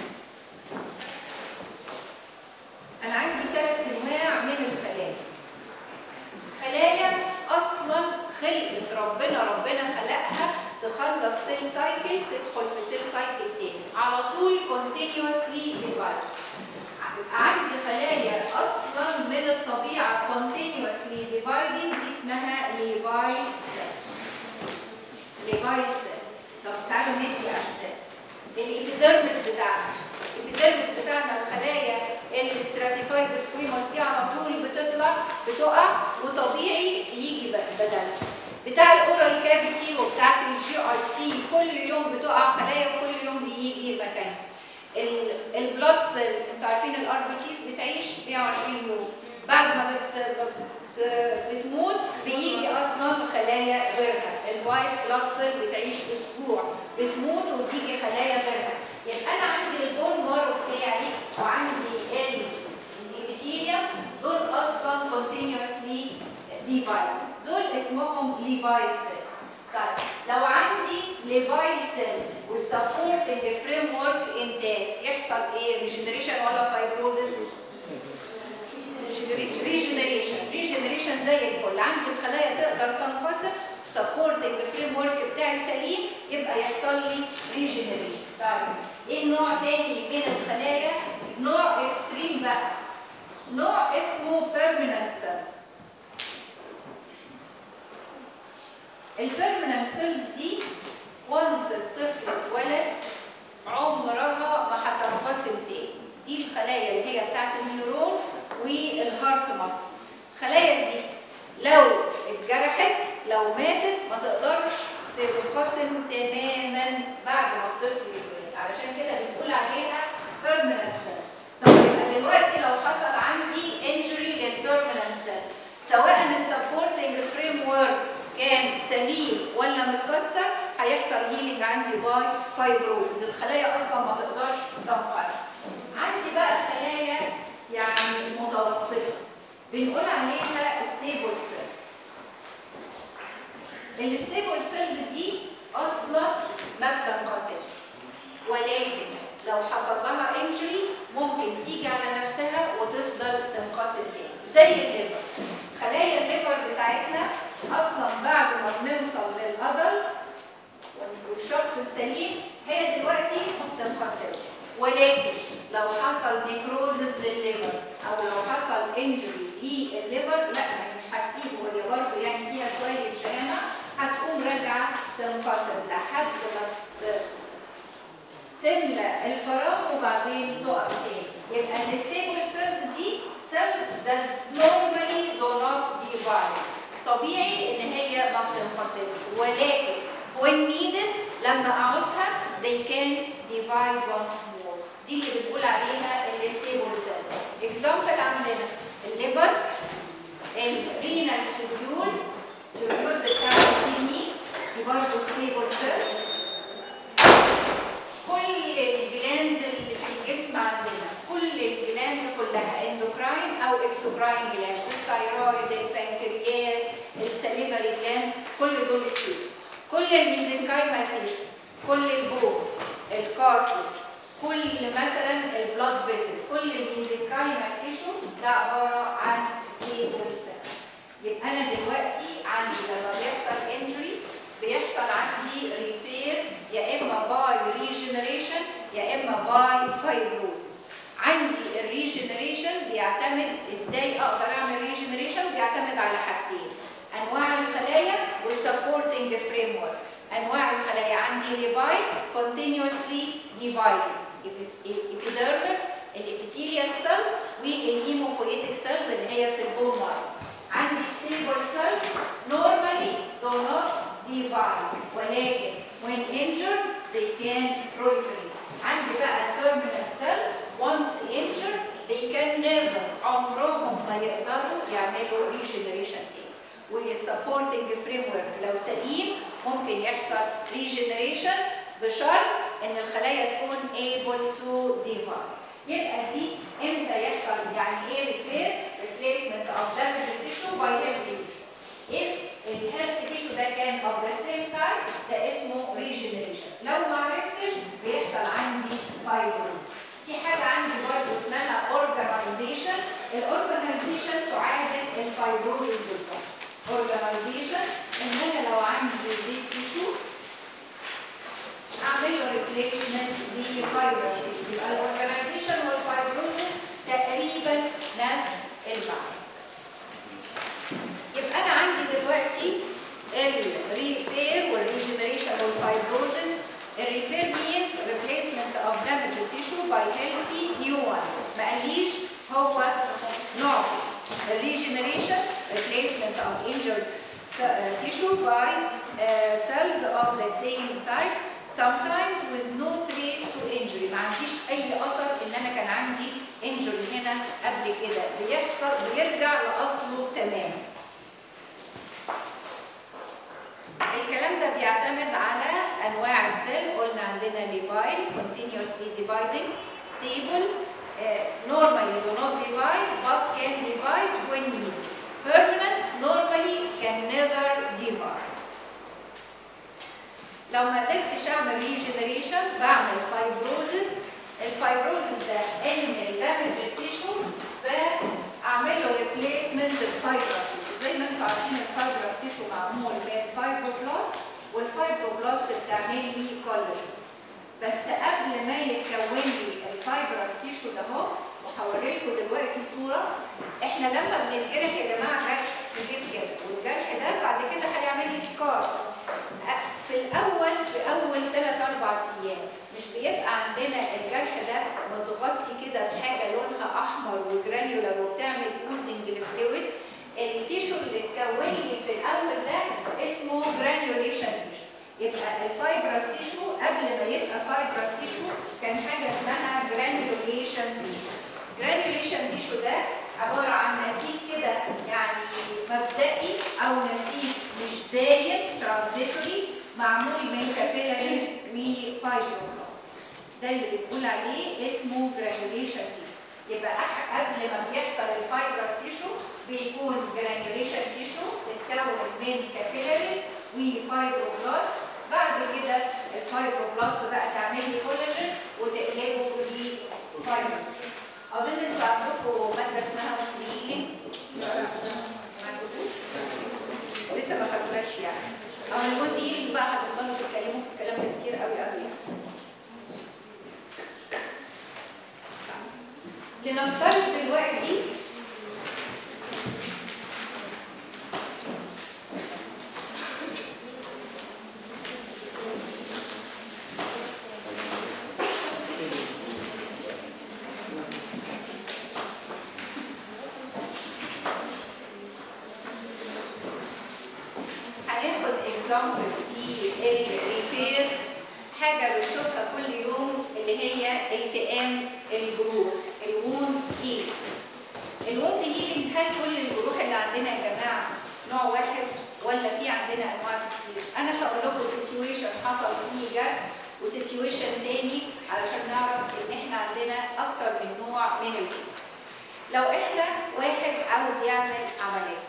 انا عندي ثلاث انواع من الخلايا خلايا اصلا خلقت ربنا ربنا خلقها تخلص سيل سايكل تدخل في سيل سايكل تاني على طول continuously divide عندي خلايا اصلا من الطبيعه continuously dividing دي اسمها ليفاي سيل ليفاي سيل طب تعالوا ندي امثله الابيديرمس بتاعنا الابيديرمس بتاعنا الخلايا الاستراتيفايد سكويموس دي على طول بتطلع بتقع وطبيعي يجي بدلها بتاع الاورال كافيتي وبتاعت الجي اي تي كل يوم بتقع خلايا وكل يوم بيجي مكانها البلاد سيل انتوا عارفين الار بي سيز بتعيش 120 يوم بعد ما بت بت بتموت بيجي اصلا خلايا غيرها الوايت بلاد سيل بتعيش اسبوع بتموت وبيجي خلايا غيرها يبقى انا عندي البون ليفايل سيل والسبورتنج فريم ورك انتاكت يحصل ايه ريجنريشن ولا فايبروزس ريجنريشن ريجنريشن زي الفل عندي الخلايا تقدر تنقسم سبورتنج فريم ورك بتاعي سليم يبقى يحصل لي ريجنريشن طيب ايه نوع تاني من الخلايا نوع اكستريم بقى نوع اسمه بيرمننت سيل البيرمننت سيلز دي وانس الطفل اتولد عمرها ما هتنقسم تاني دي الخلايا اللي هي بتاعت النيورون والهارت ماسل الخلايا دي لو اتجرحت لو ماتت ما تقدرش تنقسم تماما بعد ما الطفل يتولد علشان كده بنقول عليها بيرمننت سيل طب يبقى دلوقتي لو حصل عندي انجري للبيرمننت سيل سواء السبورتنج فريم ورك كان سليم ولا متكسر هيحصل هيلينج عندي باي فايبروزز الخلايا اصلا ما تقدرش تنقسم عندي بقى خلايا يعني متوسطه بنقول عليها ستيبل سيل الستيبل سيلز دي اصلا ما بتنقسمش ولكن لو حصل لها انجري ممكن تيجي على نفسها وتفضل تنقسم تاني زي الليفر خلايا الليفر بتاعتنا اصلا بعد ما بنوصل للهضل والشخص السليم هي دلوقتي ما بتنقسمش ولكن لو حصل نيكروزس للليفر او لو حصل انجري للليفر لا هي مش هتسيبه هي برضه يعني فيها شويه شهامه هتقوم راجعه تنقسم لحد ما ت- تملى الفراغ وبعدين تقف تاني يبقى الستيبل سيلز دي سيلز that normally do not divide طبيعي ان هي ما بتنقسمش ولكن when needed لما اعوزها they can divide once more دي اللي بنقول عليها الستيبل سيل اكزامبل عندنا الليفر الرينال تيوبيولز تيوبيولز بتاع الكدني دي برضه ستيبل سيل كل الجلانز اللي في الجسم عندنا كل الجلانز كلها اندوكراين او اكسوكراين جلاند الثايرويد البنكرياس السليفري جلاند كل دول ستيل كل الميزنكايمال تيشو كل البول الكارتلج كل مثلا البلاد فيسل كل الميزنكايمال تيشو ده عباره عن ستيبل سيل يبقى انا دلوقتي عندي لما بيحصل انجري بيحصل عندي ريبير يا اما باي ريجنريشن يا اما باي فايبروزس عندي الريجنريشن بيعتمد ازاي اقدر اعمل ريجنريشن بيعتمد على حاجتين انواع الخلايا والسبورتنج فريم ورك انواع الخلايا عندي ليباي continuously divided epidermis الابيثيليال سيلز والهيموبويتيك سيلز اللي هي في البون مارو عندي stable cells normally do not divide ولكن when injured they can proliferate عندي بقى permanent cell once injured they can never عمرهم ما يقدروا يعملوا regeneration تاني والسبورتنج فريم ورك لو سليم ممكن يحصل regeneration بشرط ان الخلايا تكون able to divide يبقى دي امتى يحصل يعني ايه repair replacement of damaged tissue by healthy tissue if الهيلث tissue ده كان of the same type ده اسمه regeneration لو ما عرفتش بيحصل عندي fibrosis في حاجة عندي برضه اسمها organization الاورجانيزيشن تعادل الفايبروزيس بالظبط organization ان انا لو عندي dead tissue اعمل له ريبليسمنت بفايبرس تيشو يبقى الاورجانيزيشن والفايبروزيس تقريبا نفس المعنى يبقى انا عندي دلوقتي الريبير والريجنريشن والفايبروزيس الريبير means replacement of damaged tissue by healthy new one ما قاليش هو نوع الريجنريشن replacement of injured uh, tissue by uh, cells of the same type sometimes with no trace to injury ما عنديش اي اثر ان انا كان عندي injury هنا قبل كده بيحصل بيرجع لاصله تماما الكلام ده بيعتمد على انواع السيل قلنا عندنا ليفايل continuously dividing stable uh, normally do not divide but can divide when needed permanent normally can never divide لو ما قدرتش اعمل ريجنريشن بعمل فايبروزز الفايبروزز ده ان الدامج التيشو بعمل له ريبليسمنت بالفايبرس زي ما انتم عارفين الفايبرس تيشو معمول من فايبروبلاست والفايبروبلاست بتعمل لي كولاجين بس قبل ما يتكون لي الفايبرس تيشو ده اهو وهوريلكم دلوقتي صوره احنا لما بنتجرح يا جماعه جرح كبير كده والجرح ده بعد كده هيعمل لي سكار في الاول في اول 3 4 ايام مش بيبقى عندنا الجرح ده متغطي كده بحاجه لونها احمر وجرانيولار وبتعمل اوزنج لفلويد التيشو اللي اتكون لي في الاول ده اسمه جرانيوليشن تيشو يبقى الفايبرس تيشو قبل ما يبقى فايبرس تيشو كان حاجه اسمها جرانيوليشن تيشو جرانيوليشن تيشو ده عباره عن نسيج كده يعني مبدئي او نسيج مش دايم ترانزيتوري معمول من كابيلاريز وفايبروبلاست ده اللي بنقول عليه اسمه جرانيوليشن تيشو يبقى أح- قبل ما بيحصل الفايبرس تيشو بيكون جرانيوليشن تيشو بتتكون من كابيلاريز وفايبروبلاست بعد كده الفايبروبلاست بقى تعمل لي كولاجين وتقلبه لفايبرس اظن انتوا عندكم ماده اسمها كليننج ما عندكوش لسه ما خدتوهاش يعني اه الوند هيلينج بقى هتفضلوا تتكلموا في الكلام ده كتير قوي قوي يعني. لنفترض دلوقتي هناخد اكزامبل للريبير حاجه بنشوفها كل يوم اللي هي التئام الجروح الووند هيلينج الووند هيلينج هل كل الجروح اللي عندنا يا جماعه نوع واحد ولا في عندنا انواع كتير انا هقول لكم سيتويشن حصل فيه جرح وسيتويشن تاني علشان نعرف ان احنا عندنا اكتر من نوع من الجروح لو احنا واحد عاوز يعمل عمليه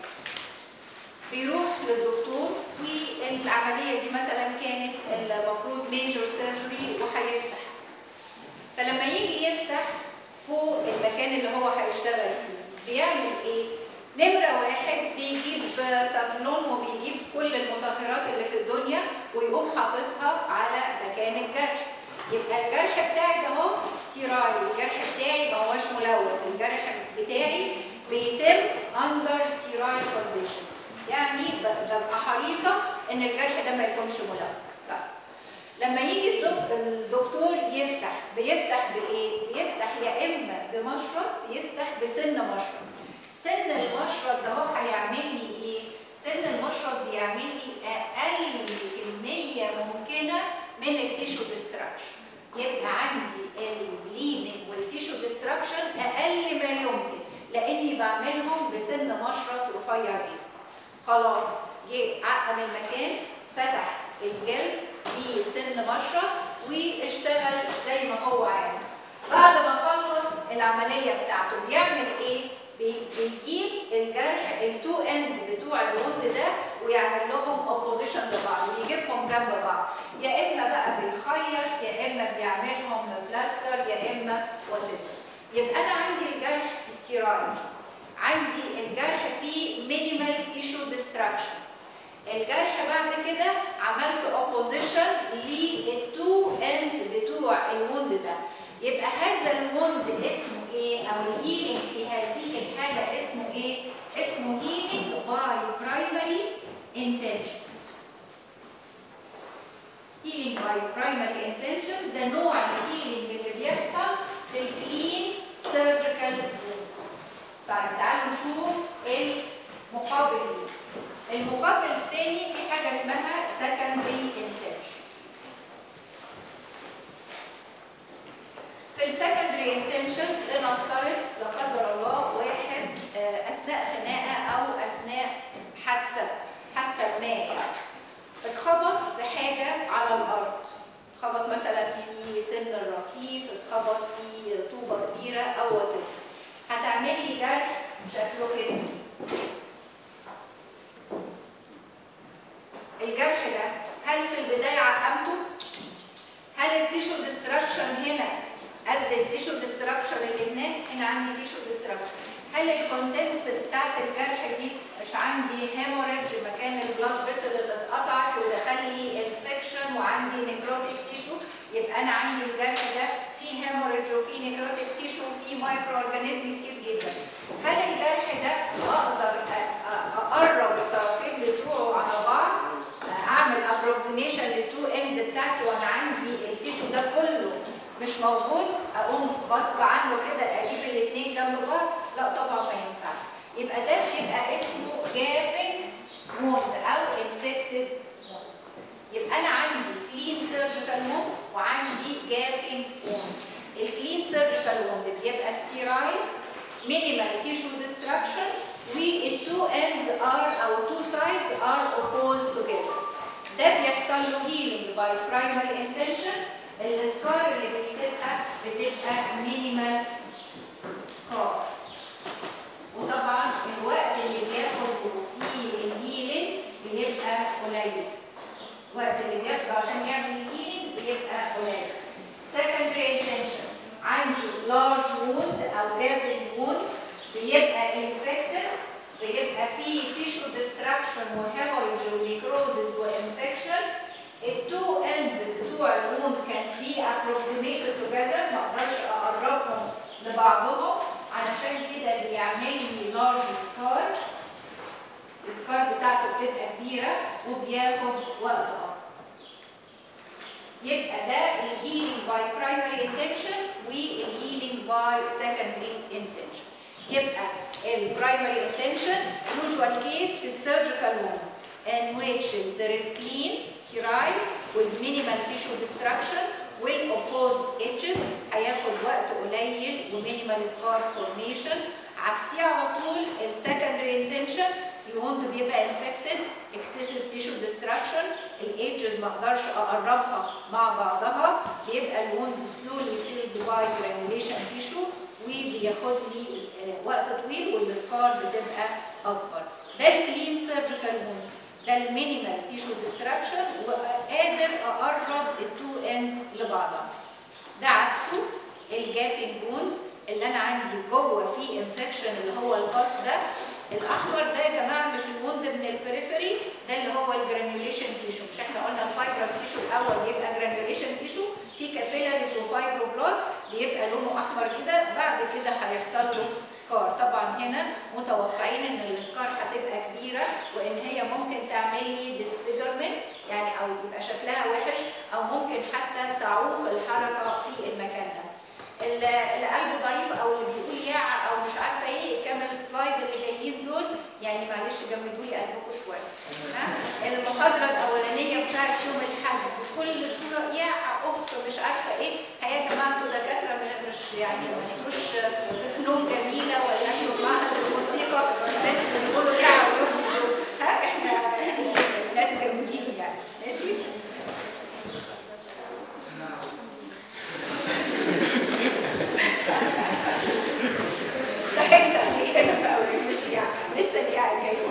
بيروح للدكتور والعمليه دي مثلا كانت المفروض ميجور سيرجري وهيفتح فلما يجي يفتح فوق المكان اللي هو هيشتغل فيه بيعمل ايه؟ نمرة واحد بيجيب سافلون وبيجيب كل المطهرات اللي في الدنيا ويقوم حاططها على مكان الجرح يبقى الجرح بتاعي ده اهو ستيرايل الجرح بتاعي ما هوش ملوث الجرح بتاعي بيتم اندر ستيرايل كونديشن يعني ب- ببقى حريصه ان الجرح ده ما يكونش ملوث طيب لما يجي الدك- الدكتور يفتح بيفتح بايه بيفتح يا اما بمشرط يفتح بسن مشرط سن المشرط ده هو هيعمل لي ايه سن المشرط بيعمل لي اقل كميه ممكنه من التيشو ديستراكشن يبقى عندي البليدنج والتيشو ديستراكشن اقل ما يمكن لاني بعملهم بسن مشرط رفيع جدا خلاص جه عقم المكان فتح الجلد بسن مشرط واشتغل زي ما هو عامل بعد ما خلص العمليه بتاعته بيعمل ايه بي- بيجيب الجرح التو اندز بتوع الوند ده ويعمل لهم اوبوزيشن لبعض بيجيبهم جنب بعض يا اما بقى بيخيط يا اما بيعملهم بلاستر يا اما وات يبقى انا عندي الجرح استيرايل عندي الجرح فيه مينيمال تيشو ديستراكشن الجرح بعد كده عملت اوبوزيشن للتو اندز بتوع الوند ده يبقى هذا الوند اسمه ايه او الهيلينج في هذه الحاله اسمه ايه اسمه هيلينج باي برايمري انتنشن هيلينج باي برايمري انتنشن ده نوع الهيلينج اللي بيحصل في الكلين سيرجيكال طيب تعالوا نشوف المقابل ليه المقابل الثاني في حاجه اسمها secondary intention في السكندري انتنشن لنفترض لا قدر الله واحد آه، اثناء خناقه او اثناء حادثه حادثه ما يعني اتخبط في حاجه على الارض اتخبط مثلا في سن الرصيف اتخبط في طوبه كبيره او whatever. هتعمل لي جرح شكله كده الجرح ده هل في البدايه عقمت ادي التيشو ديستراكشن اللي هناك هنا عندي تيشو ديستراكشن هل الكونتنتس بتاعت الجرح دي مش عندي هيموريدج مكان البلاد فيسل اللي اتقطعت ودخل لي انفكشن وعندي نيكروتيك تيشو يبقى انا عندي الجرح ده فيه هيموريدج وفيه نيكروتيك تيشو وفيه مايكرو اورجانيزم كتير جدا هل الجرح ده اقدر أ- أ- اقرب الطرفين بتوعه على بعض اعمل ابروكسيميشن للتو اندز بتاعتي وانا عندي التيشو ده كله مش موجود اقوم غصب عنه كده اجيب الاثنين جنب بعض لا طبعا ما ينفعش يبقى ده بيبقى اسمه جابنج ووند او انفكتد يبقى انا عندي كلين سيرجيكال ووند وعندي جابنج ووند الكلين سيرجيكال ووند بيبقى ستيرايل مينيمال تيشو ديستراكشن والتو اندز ار او تو سايدز ار opposed together ده بيحصل له healing by primary intention السكار اللي بيسيبها بتبقى مينيمال سكار وطبعا الوقت اللي بياخده فيه الهيلينج بيبقى قليل الوقت اللي بياخده عشان يعمل الهيلينج بيبقى قليل secondary intention عندي large wound او gaping wound بيبقى infected بيبقى فيه tissue destruction وhemorrhage ونيكروزز وانفكشن التو ends بتوع الوند كان بي approximated together ما اقدرش اقربهم لبعضهم علشان كده بيعمل لي large scar السكار بتاعته بتبقى كبيره وبياخد وقت اكتر يبقى ده الهيلينج باي برايمري انتنشن والهيلينج باي سكندري انتنشن يبقى البرايمري انتنشن usual case في السيرجيكال wound in which there is clean sterile with minimal tissue destruction will oppose edges هياخد وقت قليل ومينيمال سكار فورميشن عكسيه على طول السكندري انتنشن الوند بيبقى انفكتد اكسسيف تيشو ديستراكشن الايدجز ما اقدرش اقربها مع بعضها بيبقى الوند سلولي فيلز باي جرانيوليشن تيشو وبياخد لي آه، وقت طويل والسكار بتبقى اكبر ده الكلين سيرجيكال ووند ده المينيمال تيشو ديستراكشن وقادر اقرب التو اندز لبعضها ده عكسه الجابنج ووند اللي انا عندي جوه فيه انفكشن اللي هو الباص ده الاحمر ده يا جماعه اللي في الوند من البريفري ده اللي هو الجرانيوليشن تيشو مش احنا قلنا الفايبرس تيشو الاول بيبقى جرانيوليشن تيشو في كابيلاريز وفايبروبلاست بيبقى لونه احمر كده بعد كده هيحصل له سكار طبعا هنا متوقعين ان السكار هتبقى كبيره وان هي ممكن تعمل لي ديسفيجرمنت يعني او يبقى شكلها وحش او ممكن حتى تعوق الحركه في المكان ده اللي اللي قلبه ضعيف او اللي بيقول يع او مش عارفه ايه كام السلايد اللي جايين دول يعني معلش جمدوا لي قلبكم شويه ها المحاضره الاولانيه بتاعت يوم الاحد بكل صوره يع اوف مش عارفه ايه هيا يا جماعه انتوا دكاتره مش- مش يعني ما انتوش في فنون جميله ولا انتوا في معهد الموسيقى الناس اللي بيقولوا يع ويوف دول ها احنا ناس جامدين يعني ماشي ضحكت قبل كده بقى قلت مش يعني لسه الياء جاي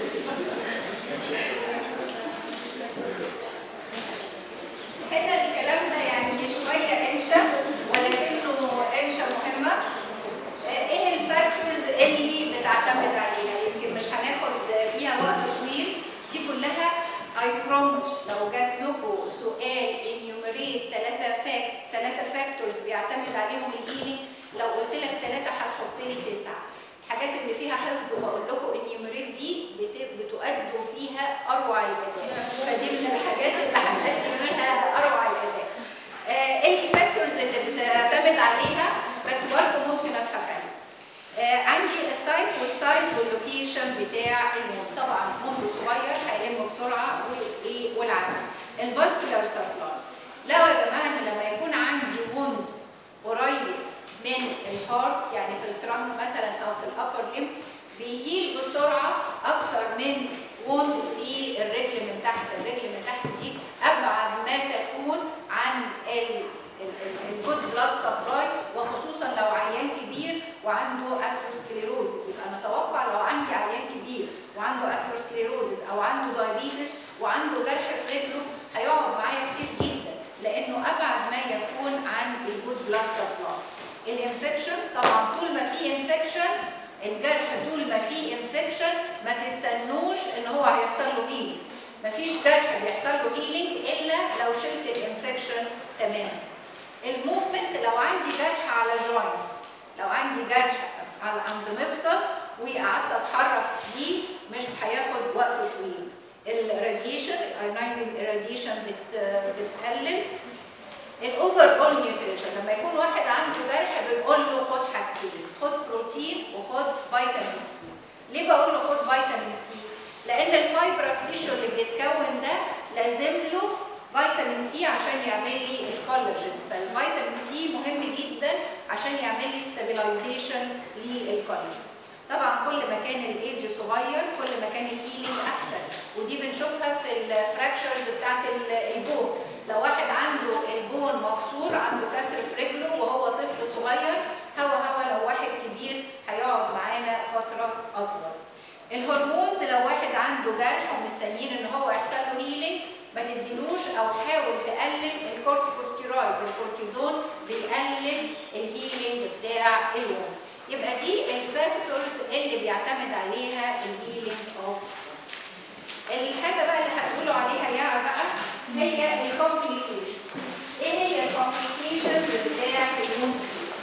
هنا الكلام ده يعني شويه انشا ولكنه انشا مهمه آه، ايه الفاكتورز اللي بتعتمد عليها يمكن مش هناخد فيها وقت طويل دي كلها اي بروميس لو جات لكم سؤال انيوميريت ثلاثه فاكت ثلاثه فاكتورز بيعتمد عليهم الهيلينج لو قلت لك ثلاثه هتحط لي تسعه الحاجات اللي فيها حفظ وبقول لكم انيوميريت دي بت- بتؤدوا فيها اروع الاداء فدي من الحاجات اللي هنأدي فيها اروع الاداء آه، ايه الفاكتورز اللي بتعتمد عليها بس برضه ممكن اضحك عليها آه، عندي التايب والسايز واللوكيشن بتاع المون طبعا منذ صغير هيلم بسرعه وايه والعكس الفاسكولار سبلاي لو يا جماعه ان لما يكون عندي وند قريب من الهارت يعني في الترنك مثلا او في الابر ليم بيهيل بسرعه اكتر من وند في الرجل من تحت الرجل من تحت دي ابعد ما تكون عن الجود بلاد سبلاي وخصوصا لو عيان كبير وعنده اثيروسكليروزس يبقى نتوقع لو عندي عيان كبير وعنده اثيروسكليروزس او عنده دايابيتس وعنده جرح في رجله هيقعد معايا كتير جدا لانه ابعد ما يكون عن الجود بلاد سبلاي الانفكشن طبعا طول ما في انفكشن الجرح طول ما في انفكشن ما تستنوش ان هو هيحصل له هيلينج مفيش جرح بيحصل له هيلينج الا لو شلت الانفكشن تماما الموفمنت لو عندي جرح على جوينت لو عندي جرح على عند مفصل وقعدت اتحرك بيه مش هياخد وقت طويل الراديشن الايونايزنج راديشن بتقلل الاوفر اول نيوتريشن لما يكون واحد عنده جرح بنقول له خد حاجتين خد بروتين وخد فيتامين سي ليه بقول له خد فيتامين سي لان الفايبرس تيشو اللي بيتكون ده لازم له فيتامين سي عشان يعمل لي الكولاجين فالفيتامين سي مهم جدا عشان يعمل لي ستابيلايزيشن للكولاجين طبعا كل ما كان الايدج صغير كل ما كان الهيلينج احسن ودي بنشوفها في الفراكشرز بتاعت البون لو واحد عنده البون مكسور عنده كسر في رجله وهو طفل صغير هوا هوا لو واحد كبير هيقعد معانا فتره اطول الهرمونز لو واحد عنده جرح ومستنيين ان هو يحصل له هيلينج ما تديلوش او حاول تقلل الكورتيكوستيرويدز الكورتيزون بيقلل الهيلينج بتاع الورم يبقى دي الفاكتورز اللي بيعتمد عليها الهيلينج اوف الحاجه بقى اللي هنقوله عليها يا بقى هي الكومبليكيشن ايه هي الكومبليكيشن بتاع اليوم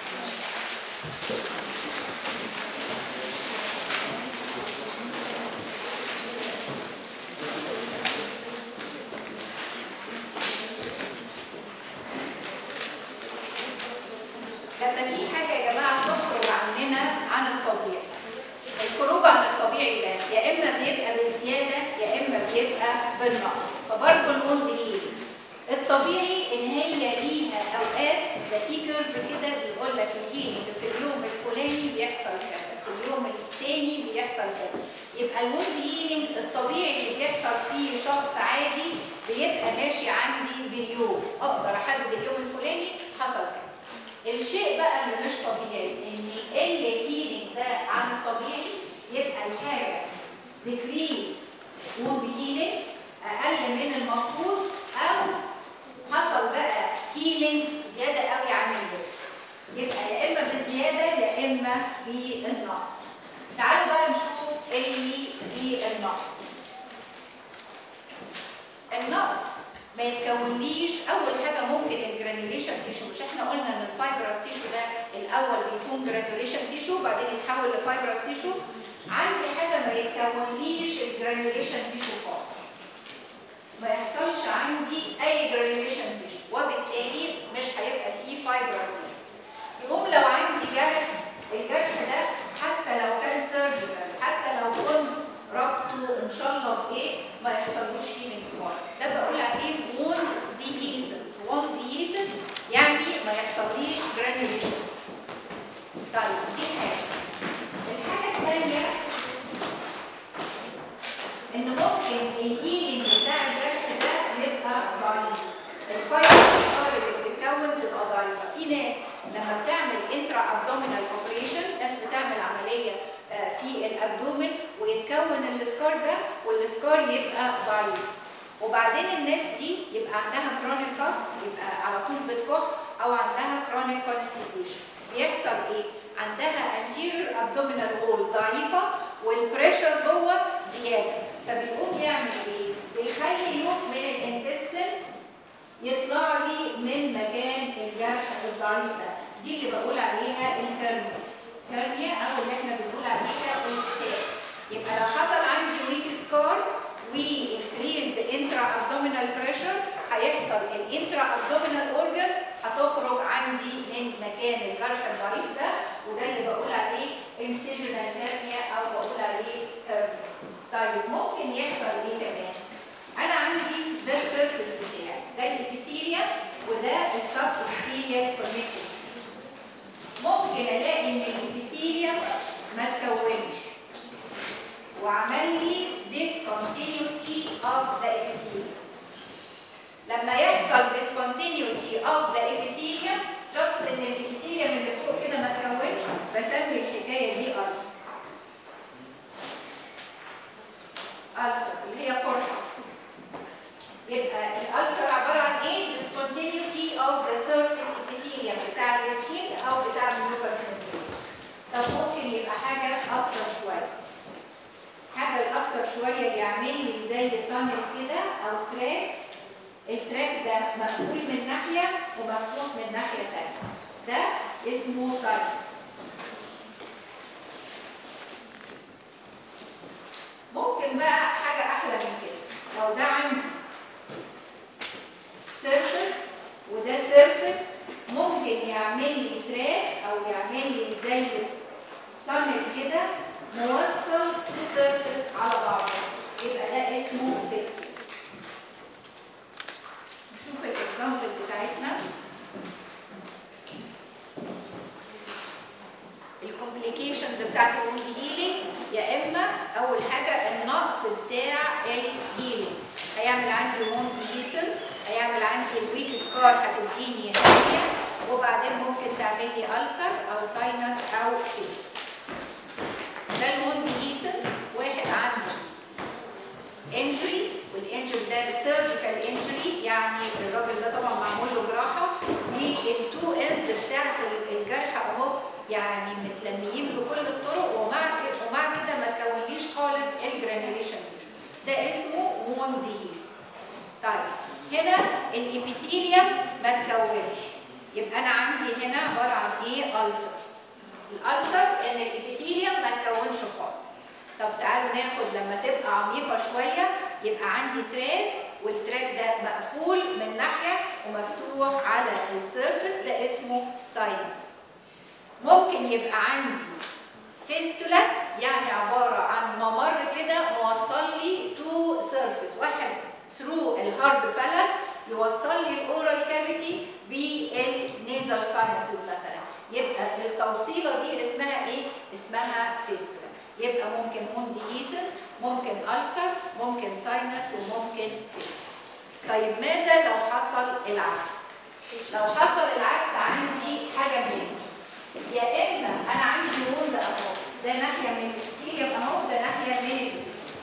لما في حاجه يا جماعه تخرج عننا عن الطبيعي الخروج عن الطبيعي ده يا اما بيبقى بزياده يا اما بيبقى بالنقص فبرضه الوند هيلينج الطبيعي ان هي ليها اوقات ده في كيرف كده بيقول لك الهيلينج في اليوم الفلاني بيحصل كذا في اليوم الثاني بيحصل كذا يبقى الوند هيلينج الطبيعي اللي بيحصل فيه شخص عادي بيبقى ماشي عندي باليوم اقدر احدد اليوم الفلاني حصل كذا الشيء بقى اللي مش طبيعي ان يقل الهيلينج ده عن الطبيعي يبقى الحاجه ديكريز وود هيلينج اقل من المفروض او حصل بقى هيلينج زياده قوي عن اللازم يبقى يا اما بزياده يا اما بالنقص تعالوا بقى نشوف اللي بالنقص النقص ما يتكونليش اول حاجه ممكن الجرانيوليشن تيشو مش احنا قلنا ان الفايبرس تيشو ده الاول بيكون جرانيوليشن تيشو بعدين يتحول لفايبرس تيشو عندي حاجه ما يتكونليش الجرانيوليشن تيشو خالص ما يحصلش عندي اي جرانيوليشن تيشو وبالتالي مش هيبقى فيه فايبرس تيشو يقوم لو عندي جرح الجرح ده حتى لو كان سيرجيكال حتى لو كنت ربطه ان شاء الله بايه ما يحصلوش هيلينج خالص ده بقول عليه وون ديهيسنس وون ديهيسنس يعني ما يحصليش جرانيوليشن طيب دي حاجه الحاجه الثانيه ان ممكن الهيلينج بتاع الجرح ده يبقى ضعيف الفايبر ستار اللي بتتكون تبقى ضعيفه في ناس لما بتعمل انترا ابدومينال اوبريشن ناس بتعمل عمليه في الابدومن ويتكون السكار ده والسكار يبقى ضعيف وبعدين الناس دي يبقى عندها كرونيك كاف يبقى على طول بتكح او عندها كرونيك كونستيبيشن بيحصل ايه عندها anterior abdominal wall ضعيفه والبريشر جوه زياده فبيقوم يعمل ايه بيخلي لوب من الانتستين يطلع لي من مكان الجرح الضعيف ده دي اللي بقول عليها الهرمون هرميا او اللي احنا بنقول عليها الفتاة يبقى لو حصل عندي ويك سكار وانكريزد انترا ابدومينال بريشر هيحصل الانترا ابدومينال اورجنز هتخرج عندي من مكان الجرح الضعيف ده وده اللي بقول عليه انسيجنال هرميا او بقول عليه هرميا طيب ممكن يحصل ايه كمان انا عندي ده السيرفيس بتاعي ده الابيثيليا وده السب ابيثيليا كونكتد ممكن الاقي ان الابيثيليا ما تكونش وعمل لي discontinuity of the epithelium لما يحصل discontinuity of the epithelium just ان الابيثيليوم اللي فوق كده ما تكونش بسمي الحكايه دي ألسر ألسر اللي هي قرحه يبقى الألسر عباره عن ايه discontinuity of the surface epithelium بتاع السكين او بتاع ده مقفول من ناحيه ومفتوح من ناحيه ثانيه ده اسمه ساينس ممكن بقى حاجه احلى من كده لو ده عندي سيرفس وده سيرفس ممكن يعمل لي تراك او يعمل لي زي تانل كده موصل تو سيرفس على بعض يبقى ده اسمه فيستي نشوف الاكزامبل بتاعتنا الكومبليكيشنز بتاعت الوند هيلينج يا اما اول حاجه النقص بتاع الهيلينج هيعمل عندي ووند هيسنس هيعمل عندي الويك سكار هتديني هيليا وبعدين ممكن تعمل لي ألسر او ساينس او فيس ده الوند هيسنس واحد عنده انجري والانجري ده سيرجيكال انجري يعني الراجل ده طبعا معمول له جراحه والتو اندز بتاعت الجرح اهو يعني متلميين بكل الطرق ومع كده ومع كده ما تكونليش خالص الجرانيوليشن ده اسمه ووند هيسنس طيب هنا الابيثيليوم ما تكونش يبقى انا عندي هنا عباره عن ايه ألسر الألسر ان الابيثيليوم ما تكونش خالص طب تعالوا ناخد لما تبقى عميقه شويه يبقى عندي تراك والتراك ده مقفول من ناحيه ومفتوح على السيرفس ده اسمه ساينس ممكن يبقى عندي فيستولا يعني عباره عن ممر كده موصل لي تو سيرفس واحد ثرو الهارد بالات يوصل لي الاورال كافيتي بالنيزل ساينسز مثلا يبقى التوصيله دي اسمها ايه اسمها فيستولا يبقى ممكن مونديهيسنس ممكن ألسر ممكن ساينس وممكن فيستولا طيب ماذا لو حصل العكس لو حصل العكس عندي حاجه منين يا اما انا عندي وند اهو ده ناحيه من الابيثيليوم اهو ده ناحيه من الابيثيليوم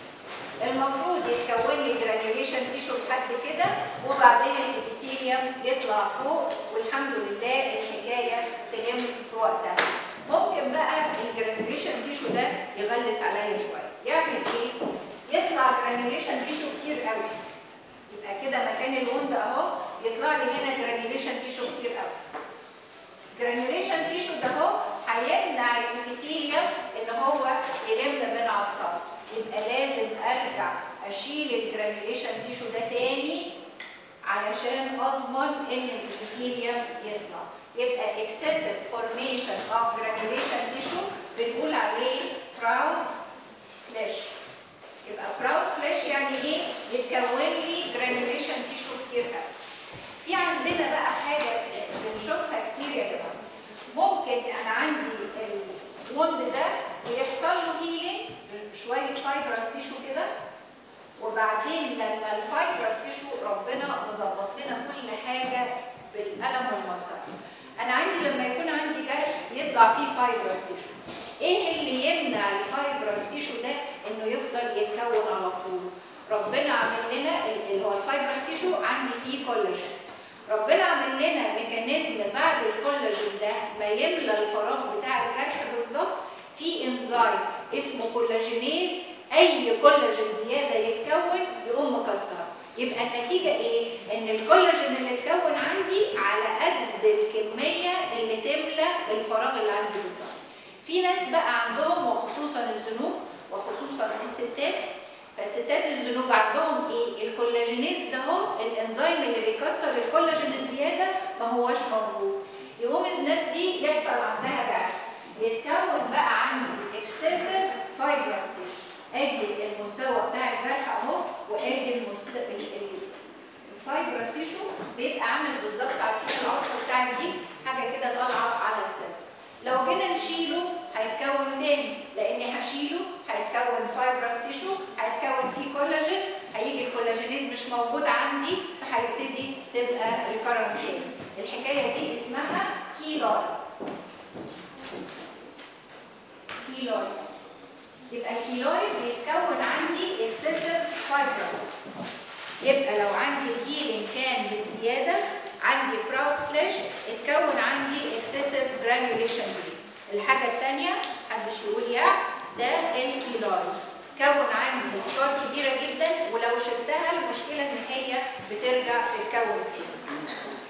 المفروض يتكون لي جرانيوليشن تيشو لحد كده وبعدين الابيثيليوم يطلع فوق والحمد لله الحكايه تلم في وقتها ممكن بقى الجرانيوليشن تيشو ده يغلس عليا شويه يعمل ايه يطلع جرانيوليشن تيشو كتير قوي يبقى كده مكان الوند اهو يطلع لي هنا جرانيوليشن تيشو كتير قوي جرانيوليشن تيشو ده اهو هيمنع الابيثيليوم ان هو يلم من عصب يبقى لازم ارجع اشيل الجرانيوليشن تيشو ده تاني علشان اضمن ان الابيثيليوم يطلع يبقى excessive formation of granulation tissue بنقول عليه proud flesh يبقى proud flesh يعني ايه يتكون لي granulation tissue كتير قوي في عندنا بقى حاجه بنشوفها كتير يا جماعه ممكن انا عندي الوند ده ويحصل له هيلينج شويه فايبرس تيشو كده وبعدين لما الفايبرس تيشو ربنا مظبط لنا كل حاجه بالقلم والمسطره انا عندي لما يكون عندي جرح يطلع فيه فايبرس تيشو ايه اللي يمنع الفايبرس تيشو ده انه يفضل يتكون على طول ربنا عمل لنا اللي هو الفايبرس تيشو عندي فيه كولاجين ربنا عمل لنا ميكانيزم بعد الكولاجين ده ما يملى الفراغ بتاع الجرح بالظبط في انزيم اسمه كولاجينيز اي كولاجين زياده يتكون يقوم مكسره يبقى النتيجه ايه ان الكولاجين اللي اتكون عندي على قد الكميه اللي تملى الفراغ اللي عندي بالظبط في ناس بقى عندهم وخصوصا الزنوج وخصوصا الستات فالستات الزنوج عندهم ايه الكولاجينيز ده هو الانزيم اللي بيكسر الكولاجين الزياده ما هوش موجود يقوم الناس دي يحصل عندها جرح يتكون بقى عندي اكسسيف فايبرس تيشو ادي المستوى بتاع الجرح اهو وادي المستوى الفايبرس تيشو بيبقى عامل بالظبط عارفين العصفه بتاعت دي حاجه كده طالعه على السيرفس لو جينا نشيله هيتكون تاني لاني هشيله هيتكون فايبرس تيشو هيتكون فيه كولاجين هيجي الكولاجينيز مش موجود عندي فهيبتدي تبقى ريكارنت تاني الحكايه دي اسمها كيلوي كيلوي يبقى الكيلوي بيتكون عندي اكسسيف فايبرس يبقى لو عندي الهيلينج كان بالزياده عندي براود فليش اتكون عندي اكسسيف جرانيوليشن الحاجه الثانيه محدش يقول يا ده الكيلوي كون عندي صفار كبيره جدا ولو شلتها المشكله ان هي بترجع تتكون تاني.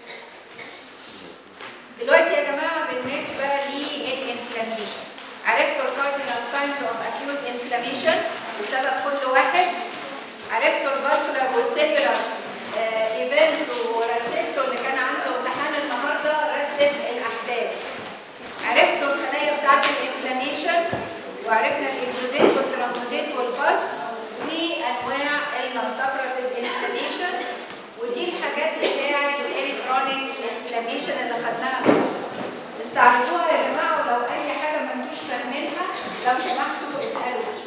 دلوقتي يا جماعه بالنسبه للانفلاميشن عرفتوا الكاردينال ساينز اوف اكيوت انفلاميشن وسبب كل واحد عرفتوا الفاسكولار والسيلولار ايفنتس ورتبتوا اللي كان عنده امتحان النهارده رتب الاحداث عرفتوا الخلايا بتاعت الانفلاميشن وعرفنا الاكزوديت والترانزوديت والباس وانواع النونسابراتيف انفلاميشن ودي الحاجات بتاعت الالكترونيك انفلاميشن اللي خدناها استعرضوها يا جماعه ولو اي حاجه ما انتوش فاهمينها لو سمحتوا اسالوا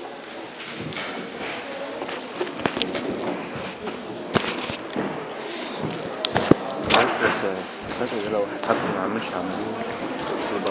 عايز بس فاكر لو حد ما عملش عملية